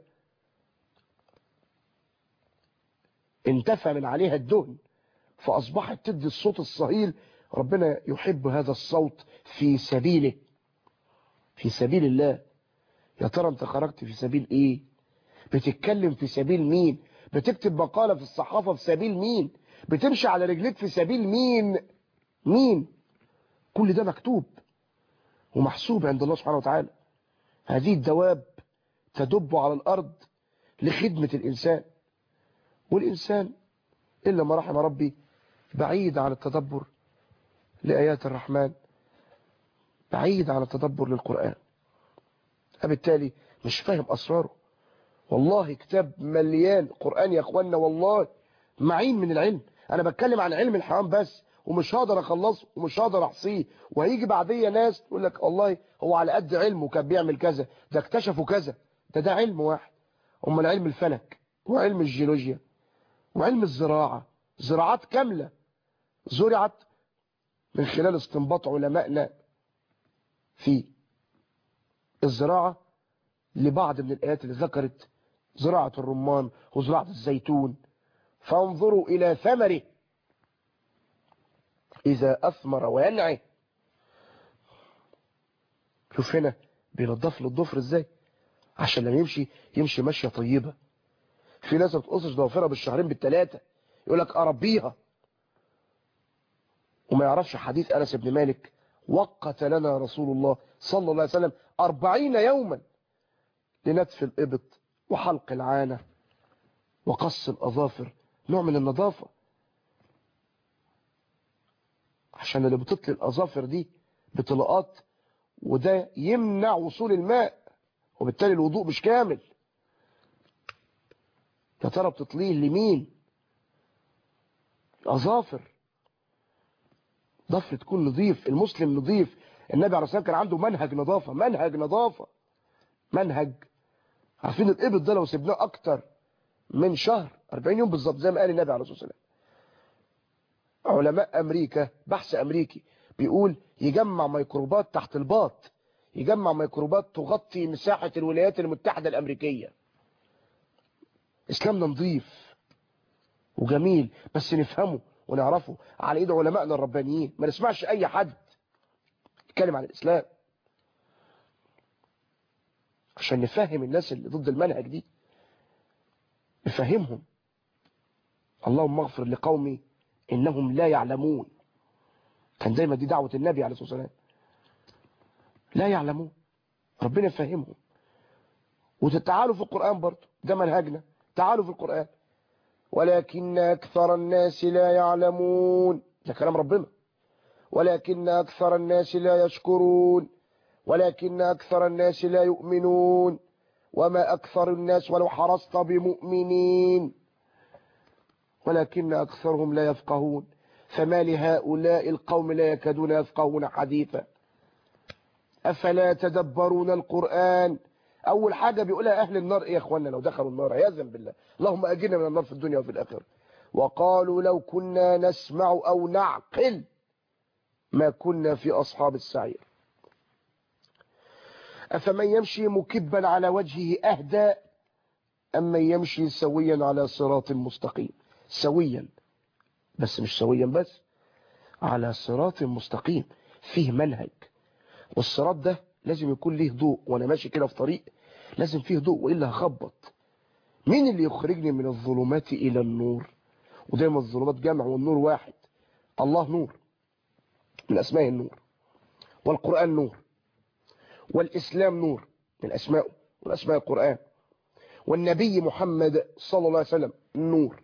انتفى من عليها الدهن فاصبحت تدي الصوت الصهيل ربنا يحب هذا الصوت في سبيله في سبيل الله يا ترى انت خرجت في سبيل ايه بتتكلم في سبيل مين بتكتب مقالة في الصحافة في سبيل مين بتمشي على رجليك في سبيل مين مين كل ده مكتوب ومحسوب عند الله سبحانه وتعالى هذه الدواب تدب على الأرض لخدمة الإنسان والإنسان إلا ما رحم ربي بعيد عن التدبر لآيات الرحمن بعيد عن التدبر للقرآن فبالتالي مش فاهم أسراره والله كتاب مليان قرآن يا أخوانا والله معين من العلم أنا بتكلم عن علم الحرام بس ومش هقدر أخلصه ومش هقدر أحصيه وهيجي بعدية ناس تقول لك والله هو على قد علمه كان بيعمل كذا ده اكتشفوا كذا ده ده علم واحد أمال علم الفلك وعلم الجيولوجيا وعلم الزراعة زراعات كاملة زرعت من خلال استنباط علمائنا في الزراعة لبعض من الآيات اللي ذكرت زراعة الرمان وزراعة الزيتون فانظروا إلى ثمره إذا أثمر وينعي شوف هنا بينضف له الضفر إزاي عشان لما يمشي يمشي ماشية طيبة في ناس ما بتقصش ضوافرها بالشهرين بالثلاثة يقول لك أربيها وما يعرفش حديث أنس بن مالك وقت لنا رسول الله صلى الله عليه وسلم أربعين يوما لنتف الإبط وحلق العانة وقص الأظافر نوع من النظافة عشان اللي بتطلي الأظافر دي بطلاقات وده يمنع وصول الماء وبالتالي الوضوء مش كامل يا ترى بتطليه لمين الأظافر ضفر تكون نظيف المسلم نظيف النبي عليه الصلاة والسلام كان عنده منهج نظافة منهج نظافة منهج عارفين الإبط ده لو سيبناه أكتر من شهر 40 يوم بالظبط زي ما قال النبي عليه الصلاة والسلام علماء أمريكا بحث أمريكي بيقول يجمع ميكروبات تحت الباط يجمع ميكروبات تغطي مساحة الولايات المتحدة الأمريكية إسلامنا نظيف وجميل بس نفهمه ونعرفه على ايد علمائنا الربانيين ما نسمعش اي حد يتكلم عن الاسلام عشان نفهم الناس اللي ضد المنهج دي نفهمهم اللهم اغفر لقومي انهم لا يعلمون كان دايما دي دعوة النبي عليه الصلاة والسلام لا يعلمون ربنا يفهمهم وتتعالوا في القرآن برضه ده منهجنا تعالوا في القرآن ولكن أكثر الناس لا يعلمون ده كلام ربنا ولكن أكثر الناس لا يشكرون ولكن أكثر الناس لا يؤمنون وما أكثر الناس ولو حرصت بمؤمنين ولكن أكثرهم لا يفقهون فما لهؤلاء القوم لا يكادون يفقهون حديثا أفلا تدبرون القرآن اول حاجة بيقولها اهل النار ايه يا اخوانا لو دخلوا النار عياذا بالله اللهم اجرنا من النار في الدنيا وفي الاخره وقالوا لو كنا نسمع او نعقل ما كنا في أصحاب السعير أفمن يمشي مكبا على وجهه أهدى أم من يمشي سويا على صراط مستقيم سويا بس مش سويا بس على صراط مستقيم فيه منهج والصراط ده لازم يكون ليه ضوء وانا ماشي كده في طريق لازم فيه ضوء والا هخبط مين اللي يخرجني من الظلمات الى النور ودايما الظلمات جمع والنور واحد الله نور من اسماء النور والقرآن نور والإسلام نور من أسمائه من أسماء القرآن والنبي محمد صلى الله عليه وسلم نور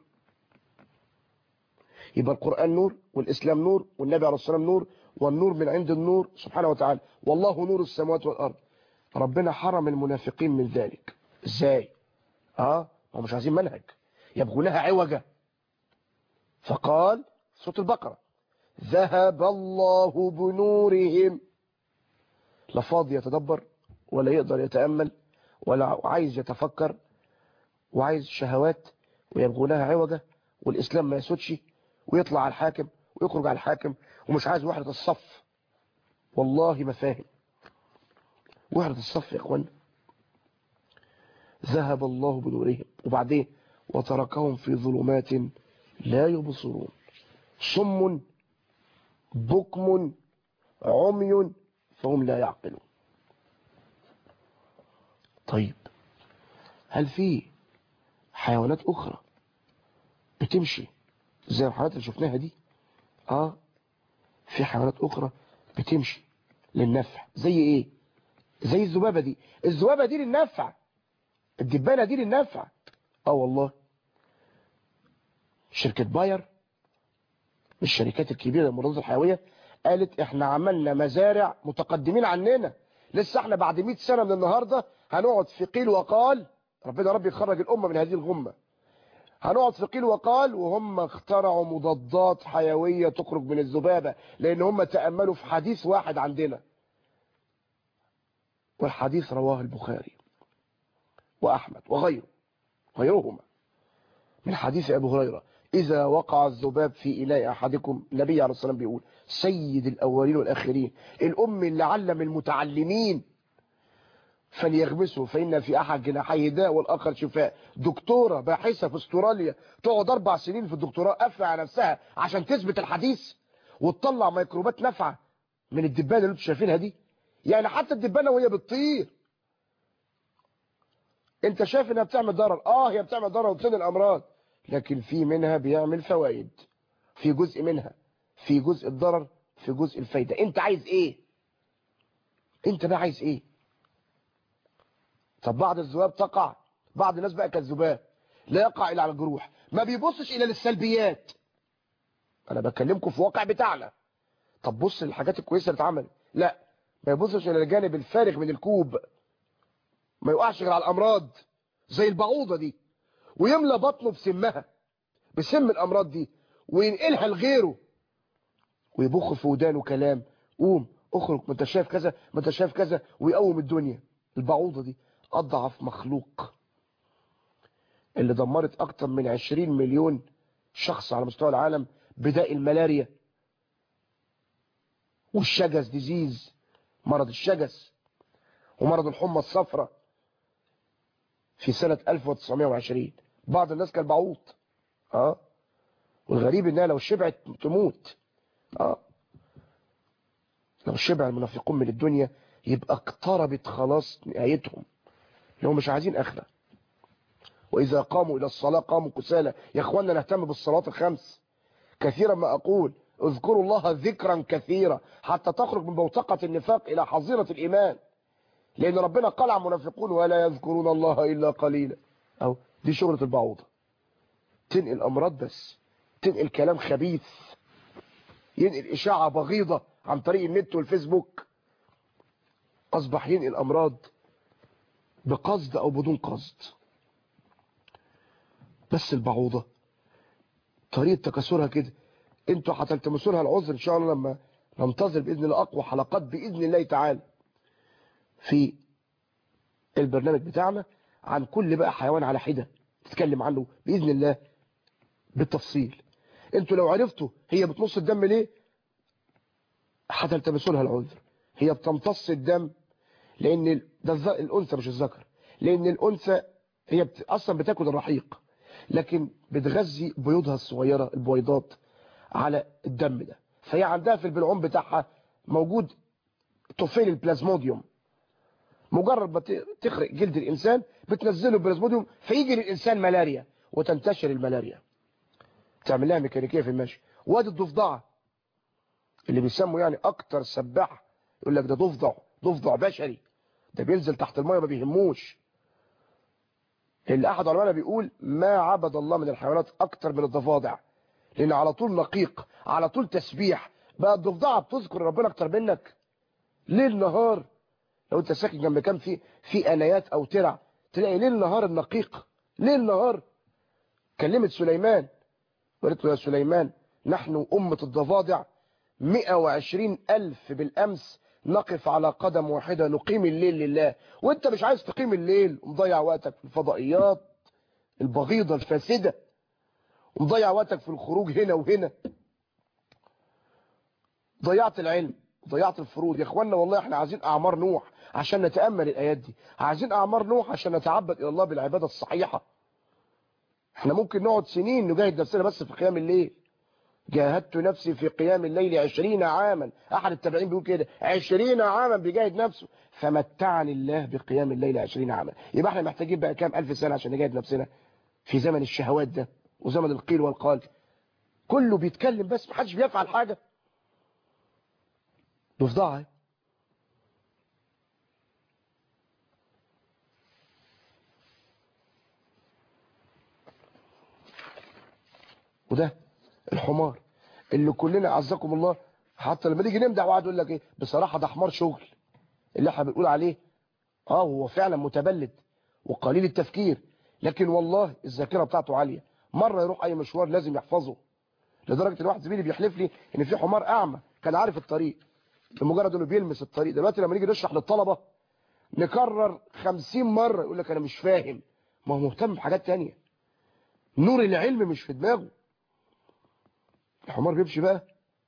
يبقى القرآن نور والإسلام نور والنبي عليه الصلاة والسلام نور والنور من عند النور سبحانه وتعالى والله نور السماوات والأرض ربنا حرم المنافقين من ذلك ازاي اه هم مش عايزين منهج يبغوا لها عوجة فقال صوت البقرة ذهب الله بنورهم لا فاضي يتدبر ولا يقدر يتأمل ولا عايز يتفكر وعايز شهوات ويبغوا لها عوجة والإسلام ما يسودش ويطلع على الحاكم ويخرج على الحاكم ومش عايز وحدة الصف والله ما فاهم وحدة الصف يا اخوان ذهب الله بنورهم وبعدين وتركهم في ظلمات لا يبصرون صم بكم عمي فهم لا يعقلون طيب هل في حيوانات أخرى بتمشي زي الحيوانات اللي شفناها دي اه في حيوانات أخرى بتمشي للنفع زي ايه زي الذبابة دي الذبابة دي للنفع الدبانة دي للنفع اه والله شركة باير من الشركات الكبيرة للمضادات الحيوية قالت احنا عملنا مزارع متقدمين عننا لسه احنا بعد 100 سنة من النهاردة هنقعد في قيل وقال ربنا ربي يخرج الأمة من هذه الغمة هنقعد في قيل وقال وهم اخترعوا مضادات حيوية تخرج من الذبابة لأن هم تأملوا في حديث واحد عندنا والحديث رواه البخاري وأحمد وغيره غيرهما من حديث أبو هريرة إذا وقع الذباب في إناء أحدكم النبي عليه الصلاة والسلام بيقول سيد الأولين والآخرين الأم اللي علم المتعلمين فليغمسه فإن في أحد جناحيه داء والآخر شفاء دكتورة باحثة في استراليا تقعد أربع سنين في الدكتوراه قافلة على نفسها عشان تثبت الحديث وتطلع ميكروبات نافعة من الدبانة اللي انتوا شايفينها دي يعني حتى الدبانة وهي بتطير انت شايف انها بتعمل ضرر اه هي بتعمل ضرر وبتنقل الامراض لكن في منها بيعمل فوائد في جزء منها في جزء الضرر في جزء الفايدة انت عايز ايه انت بقى عايز ايه طب بعض الذباب تقع بعض الناس بقى كالذباب لا يقع الا على الجروح ما بيبصش الى للسلبيات انا بكلمكم في واقع بتاعنا طب بص للحاجات الكويسه اللي اتعملت لا ما يبصش الى الجانب الفارغ من الكوب ما يوقعش غير على الامراض زي البعوضه دي ويملى بطنه بسمها بسم الامراض دي وينقلها لغيره ويبخ في ودانه كلام قوم اخرج ما انت شايف كذا ما انت شايف كذا ويقوم الدنيا البعوضه دي اضعف مخلوق اللي دمرت اكتر من 20 مليون شخص على مستوى العالم بداء الملاريا والشجز ديزيز مرض الشجز ومرض الحمى الصفراء في سنة 1920 بعض الناس كان بعوض اه والغريب انها لو شبعت تموت اه لو شبع المنافقون من الدنيا يبقى اقتربت خلاص نهايتهم لو مش عايزين اخره واذا قاموا الى الصلاة قاموا كسالى يا اخوانا نهتم بالصلوات الخمس كثيرا ما اقول اذكروا الله ذكرا كثيرا حتى تخرج من بوتقة النفاق الى حظيرة الايمان لان ربنا قال عن المنافقون ولا يذكرون الله الا قليلا او دي شغلة البعوضة تنقل امراض بس تنقل كلام خبيث ينقل اشاعة بغيضة عن طريق النت والفيسبوك اصبح ينقل امراض بقصد او بدون قصد بس البعوضة طريقة تكاثرها كده انتوا هتلتمسوا لها العذر ان شاء الله لما ننتظر باذن الله اقوى حلقات باذن الله تعالى في البرنامج بتاعنا عن كل بقى حيوان على حدة تتكلم عنه باذن الله بالتفصيل انتوا لو عرفتوا هي بتنص الدم ليه هتلتمسوا لها العذر هي بتمتص الدم لان ال- ده الذ- الانثى مش الذكر لان الانثى هي بت... اصلا بتاكل الرحيق لكن بتغذي بيوضها الصغيره البويضات على الدم ده فهي عندها في البلعوم بتاعها موجود طفيل البلازموديوم مجرد ما ت- تخرق جلد الانسان بتنزله البلازموديوم فيجي للانسان ملاريا وتنتشر الملاريا تعمل لها ميكانيكيه في المشي وادي الضفدعه اللي بيسموا يعني اكتر سباح يقول لك ده ضفدع ضفدع بشري ده بينزل تحت الميه ما بيهموش اللي احد علمائنا بيقول ما عبد الله من الحيوانات اكتر من الضفادع لان على طول نقيق على طول تسبيح بقى الضفدعه بتذكر ربنا اكتر منك ليل نهار لو انت ساكن جنب كام في في انايات او ترع تلاقي ليل نهار النقيق ليل نهار كلمت سليمان وقالت له يا سليمان نحن أمة الضفادع 120 ألف بالأمس نقف على قدم واحدة نقيم الليل لله وانت مش عايز تقيم الليل ومضيع وقتك في الفضائيات البغيضة الفاسدة ومضيع وقتك في الخروج هنا وهنا ضيعت العلم ضيعت الفروض يا اخوانا والله احنا عايزين اعمار نوح عشان نتامل الايات دي عايزين اعمار نوح عشان نتعبد الى الله بالعباده الصحيحه احنا ممكن نقعد سنين نجاهد نفسنا بس في قيام الليل جاهدت نفسي في قيام الليل عشرين عاما احد التابعين بيقول كده عشرين عاما بيجاهد نفسه فمتعني الله بقيام الليل عشرين عاما يبقى احنا محتاجين بقى كام الف سنه عشان نجاهد نفسنا في زمن الشهوات ده وزمن القيل والقال كله بيتكلم بس محدش بيفعل حاجه ضفدعه وده الحمار اللي كلنا عزكم الله حتى لما نيجي نمدح واحد يقول لك ايه بصراحه ده حمار شغل اللي احنا بنقول عليه اه هو فعلا متبلد وقليل التفكير لكن والله الذاكره بتاعته عاليه مره يروح اي مشوار لازم يحفظه لدرجه ان واحد زميلي بيحلف لي ان في حمار اعمى كان عارف الطريق بمجرد انه بيلمس الطريق دلوقتي لما نيجي نشرح للطلبه نكرر خمسين مرة يقول لك انا مش فاهم ما هو مهتم بحاجات تانية نور العلم مش في دماغه الحمار بيمشي بقى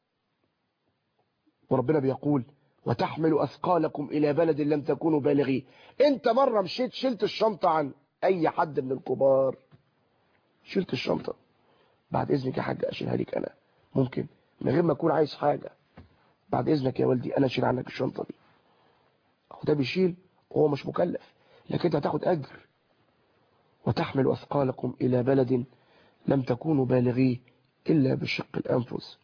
وربنا بيقول وتحمل أثقالكم إلى بلد لم تكونوا بالغيه انت مرة مشيت شلت الشنطة عن أي حد من الكبار شلت الشنطة بعد إذنك يا حاج أشيلها لك أنا ممكن من غير ما أكون عايز حاجة بعد إذنك يا والدي أنا أشيل عنك الشنطة دي أهو ده بيشيل وهو مش مكلف لكن أنت هتاخد أجر وتحمل أثقالكم إلى بلد لم تكونوا بالغيه إلا بشق الأنفس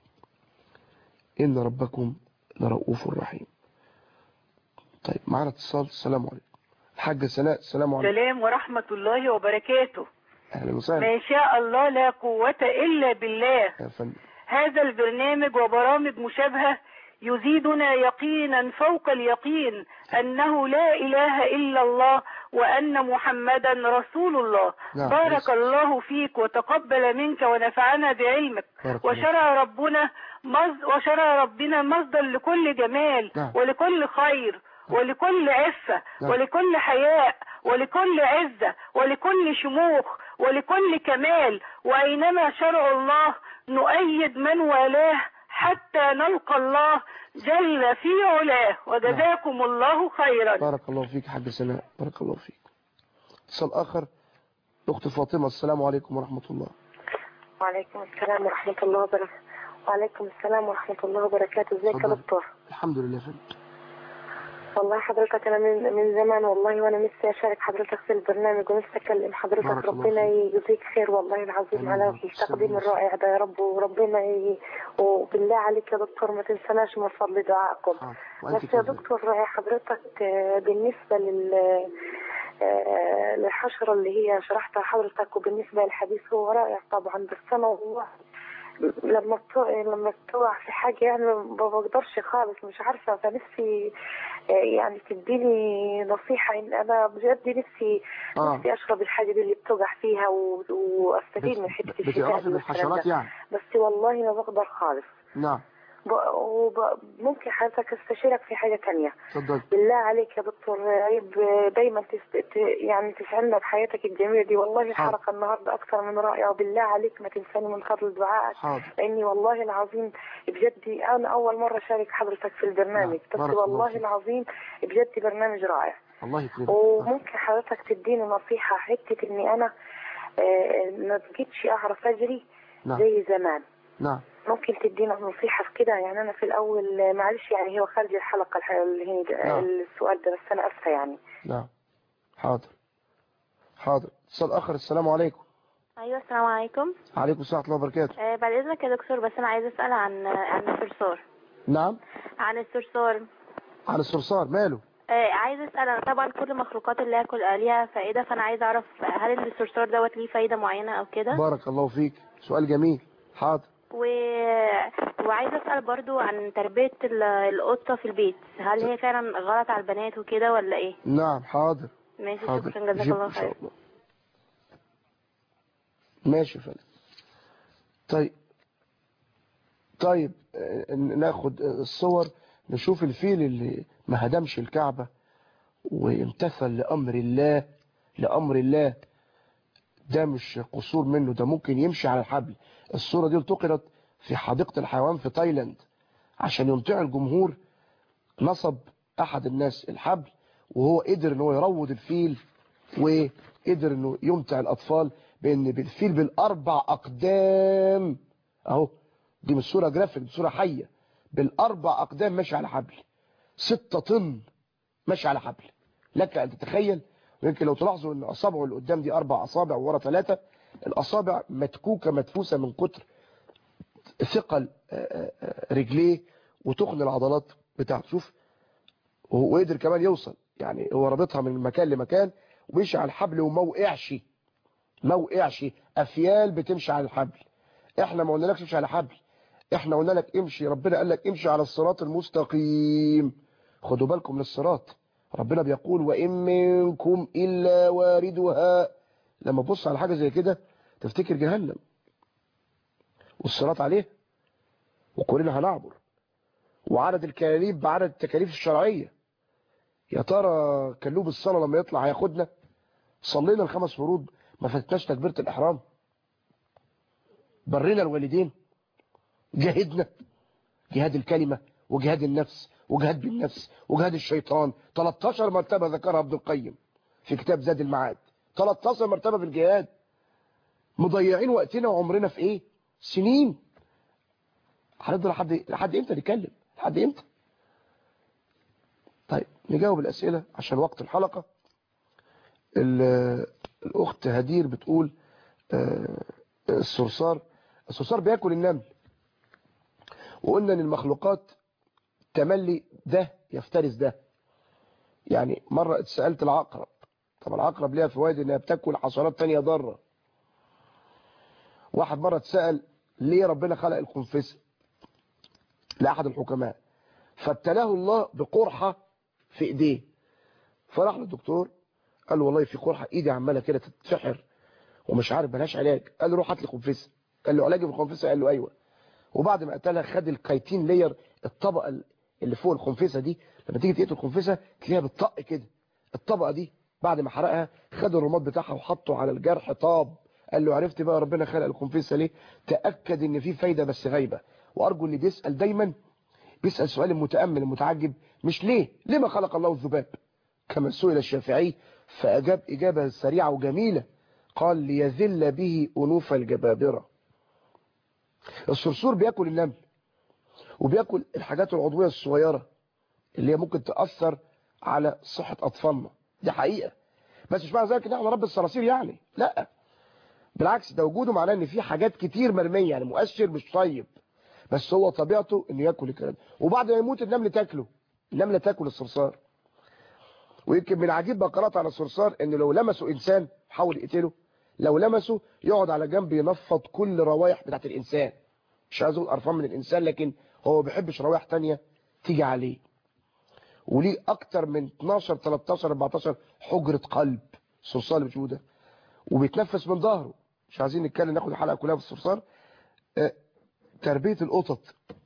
إن ربكم لرؤوف رحيم طيب معنا اتصال السلام عليكم الحاجة سناء السلام عليكم السلام ورحمة الله وبركاته أهلا وسهلا ما شاء الله لا قوة إلا بالله يا فندم هذا البرنامج وبرامج مشابهة يزيدنا يقينا فوق اليقين أنه لا إله إلا الله وأن محمدا رسول الله نعم. بارك الله فيك وتقبل منك ونفعنا بعلمك بارك الله وشرع ربنا مصد وشرع ربنا مصدر لكل جمال نعم. ولكل خير ولكل عفة نعم. ولكل حياء ولكل عزة ولكل شموخ ولكل كمال وأينما شرع الله نؤيد من والاه حتى نلقى الله جل في علاه وجزاكم الله خيرا بارك الله فيك حاج سناء بارك الله فيك اتصال آخر أخت فاطمة السلام عليكم ورحمة الله وعليكم السلام ورحمة الله وبركاته وعليكم السلام ورحمة الله وبركاته ازيك يا اتفضل. دكتور الحمد لله فندم والله حضرتك انا من من زمان والله وانا نفسي اشارك حضرتك في البرنامج ونفسي اكلم حضرتك بارك الله ربنا فيك. يجزيك خير والله العظيم آمين. على بسم التقديم الله. الرائع ده يا رب وربنا ي... وبالله عليك يا دكتور ما تنسناش من فضل دعائكم حاضر. وأنت بس يا كذلك. دكتور حضرتك آه، بالنسبة لل آه، للحشرة اللي هي شرحتها حضرتك وبالنسبة للحديث هو رائع طبعا بس أنا والله لما بتوع لما بتوع في حاجة يعني ما بقدرش خالص مش عارفة فنفسي آه، يعني تديني نصيحة إن أنا بجد نفسي آه. نفسي أشرب الحاجة دي اللي بتوجع فيها و- وأستفيد من حتة الشفاء بتعرفي دي والكلام بالحشرات ده. يعني بس والله ما بقدر خالص نعم ب- وب- ممكن حضرتك استشيرك في حاجة تانية اتفضل بالله عليك يا دكتور عيب دايما تست... ت- يعني تسعدنا بحياتك الجميلة دي والله الحلقة النهاردة أكثر من رائعة وبالله عليك ما تنساني من فضل دعائك حاضر لأني والله العظيم بجد أنا أول مرة أشارك حضرتك في البرنامج نعم، بس بارك الله والله فيك. العظيم بجد برنامج رائع الله يكرمك وممكن حضرتك تديني نصيحة حتة إني أنا آه، ما بقيتش أعرف أجري نعم زي زمان نعم ممكن تدينا نصيحة في كده يعني أنا في الأول آه، معلش يعني هو خارج الحلقة الح- اللي هي ده- نعم. السؤال ده بس أنا آسفة يعني نعم حاضر حاضر اتصال اخر السلام عليكم ايوه السلام عليكم عليكم السلام ورحمه الله وبركاته آه بعد اذنك يا دكتور بس انا عايزه اسال عن عن الصرصار نعم عن الصرصار عن الصرصار ماله آه عايزه اسال انا طبعا كل المخلوقات اللي هي كل ليها فائده فانا عايزه اعرف هل الصرصار دوت ليه فايده معينه او كده بارك الله فيك سؤال جميل حاضر و... وعايزه اسال برضو عن تربيه ال- القطه في البيت هل هي فعلا غلط على البنات وكده ولا ايه نعم حاضر ماشي حاضر شكرا جزاك جيب الله ان شاء خير الله ماشي يا فندم طيب طيب آه، ناخد الصور نشوف الفيل اللي ما هدمش الكعبة وامتثل لأمر الله لأمر الله ده مش قصور منه ده ممكن يمشي على الحبل الصورة دي التقطت في حديقة الحيوان في تايلاند عشان يمتع الجمهور نصب أحد الناس الحبل وهو قدر ان هو يروض الفيل وقدر انه يمتع الأطفال بأن بالفيل بالأربع أقدام أهو دي مش صورة جرافيك دي صورة حية بالأربع أقدام ماشي على حبل ستة طن ماشي على حبل لك أن تتخيل ويمكن لو تلاحظوا ان اصابعه اللي قدام دي اربع اصابع وورا ثلاثه الاصابع متكوكه مدفوسه من كتر ثقل آه، آه، رجليه وتخن العضلات بتاعته شوف وهو قدر كمان يوصل يعني هو رابطها من مكان لمكان ومشي على الحبل وما وقعش ما وقعش افيال بتمشي على الحبل احنا ما قلنالكش امشي على حبل احنا قلنا لك امشي ربنا قال لك امشي على الصراط المستقيم خدوا بالكم من الصراط ربنا بيقول وإن منكم إلا واردها لما تبص على حاجة زي كده تفتكر جهنم والصراط عليه وكلنا هنعبر وعدد الكلاليب بعدد التكاليف الشرعية يا ترى كلوب الصلاة لما يطلع هياخدنا صلينا الخمس فروض ما فاتناش تكبيرة الإحرام برينا الوالدين جاهدنا جهاد الكلمة وجهاد النفس وجهاد بالنفس وجهاد الشيطان 13 مرتبة ذكرها ابن القيم في كتاب زاد المعاد 13 مرتبة في الجهاد مضيعين وقتنا وعمرنا في ايه سنين هنفضل لحد لحد امتى نتكلم لحد امتى طيب نجاوب الاسئله عشان وقت الحلقه ال- الاخت هدير بتقول آه، الصرصار الصرصار بياكل النمل وقلنا ان المخلوقات تملي ده يفترس ده يعني مرة اتسألت العقرب طب العقرب ليها فوائد انها بتاكل حشرات تانية ضارة واحد مرة اتسأل ليه ربنا خلق الخنفسة لأحد الحكماء فابتلاه الله بقرحة في ايديه فراح للدكتور قال له والله في قرحة ايدي عمالة كده تتفحر ومش عارف ملهاش علاج قال له روح هات لي خنفسة قال له علاجي في الخنفسة قال له ايوه وبعد ما قتلها خد الكايتين لير الطبقة اللي فوق الخنفسة دي لما تيجي تقتل الخنفسة تلاقيها بالطق كده الطبقة دي بعد ما حرقها خد الرماد بتاعها وحطه على الجرح طاب قال له عرفت بقى ربنا خلق الخنفسة ليه تأكد ان في فايدة بس غايبة وارجو اللي بيسأل دايما بيسأل سؤال المتأمل المتعجب مش ليه ليه ما خلق الله الذباب كما سئل الشافعي فأجاب إجابة سريعة وجميلة قال ليذل به أنوف الجبابرة الصرصور بياكل النمل وبياكل الحاجات العضوية الصغيرة اللي هي ممكن تأثر على صحة أطفالنا دي حقيقة بس مش معنى ذلك ان احنا نربي الصراصير يعني لا بالعكس ده وجوده معناه ان في حاجات كتير مرمية يعني مؤشر مش طيب بس هو طبيعته انه ياكل الكلام وبعد ما يموت النمل تاكله النملة تاكل الصرصار ويمكن من عجيب ما قرأت على الصرصار ان لو لمسوا انسان حاول يقتله لو لمسه يقعد على جنب ينفض كل روايح بتاعت الانسان مش عايز اقول قرفان من الانسان لكن هو ما بيحبش روايح تانية تيجي عليه وليه اكتر من 12 13 14 حجرة قلب الصرصار اللي بتشوفه ده وبيتنفس من ظهره مش عايزين نتكلم ناخد الحلقة كلها في الصرصار آه، تربية القطط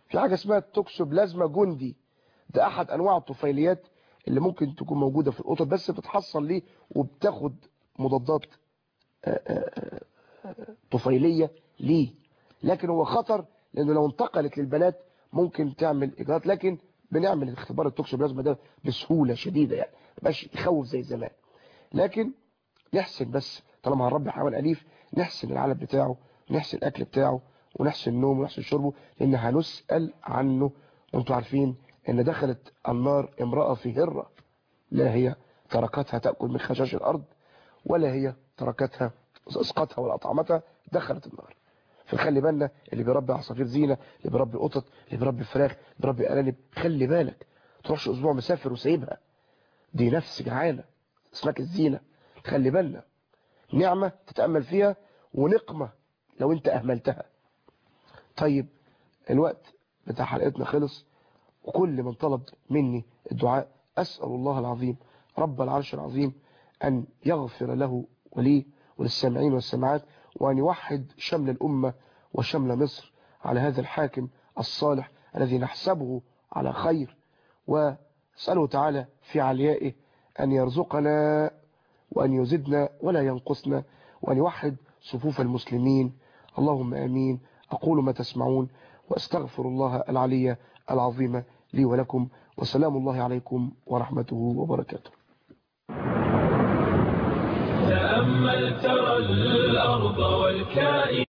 في حاجة اسمها التوكسوبلازما جندي ده احد انواع الطفيليات اللي ممكن تكون موجودة في القطط بس بتتحصل ليه وبتاخد مضادات آه، آه، آه، طفيلية ليه لكن هو خطر لانه لو انتقلت للبنات ممكن تعمل اجراءات لكن بنعمل اختبار التوكسوبلازما ده بسهولة شديدة يعني مبقاش يخوف زي زمان لكن نحسن بس طالما هنربي حيوان أليف نحسن العلب بتاعه ونحسن الأكل بتاعه ونحسن النوم ونحسن شربه لأن هنسأل عنه وانتوا عارفين ان دخلت النار امرأة في هرة لا هي تركتها تأكل من خشاش الأرض ولا هي تركتها اسقطها ولا أطعمتها دخلت النار فخلي بالنا اللي بيربي عصافير زينة اللي بيربي قطط اللي بيربي فراخ اللي بيربي أرانب خلي بالك تروحش أسبوع مسافر وسايبها دي نفس جعانة اسمك الزينة خلي بالنا نعمة تتأمل فيها ونقمة لو انت أهملتها طيب الوقت بتاع حلقتنا خلص وكل من طلب مني الدعاء أسأل الله العظيم رب العرش العظيم أن يغفر له ولي وللسامعين والسماعات وأن يوحد شمل الأمة وشمل مصر على هذا الحاكم الصالح الذي نحسبه على خير وأسأله تعالى في عليائه أن يرزقنا وأن يزدنا ولا ينقصنا وأن يوحد صفوف المسلمين اللهم آمين أقول ما تسمعون وأستغفر الله العلي العظيم لي ولكم وسلام الله عليكم ورحمته وبركاته تأمل ترى الأرض والكائن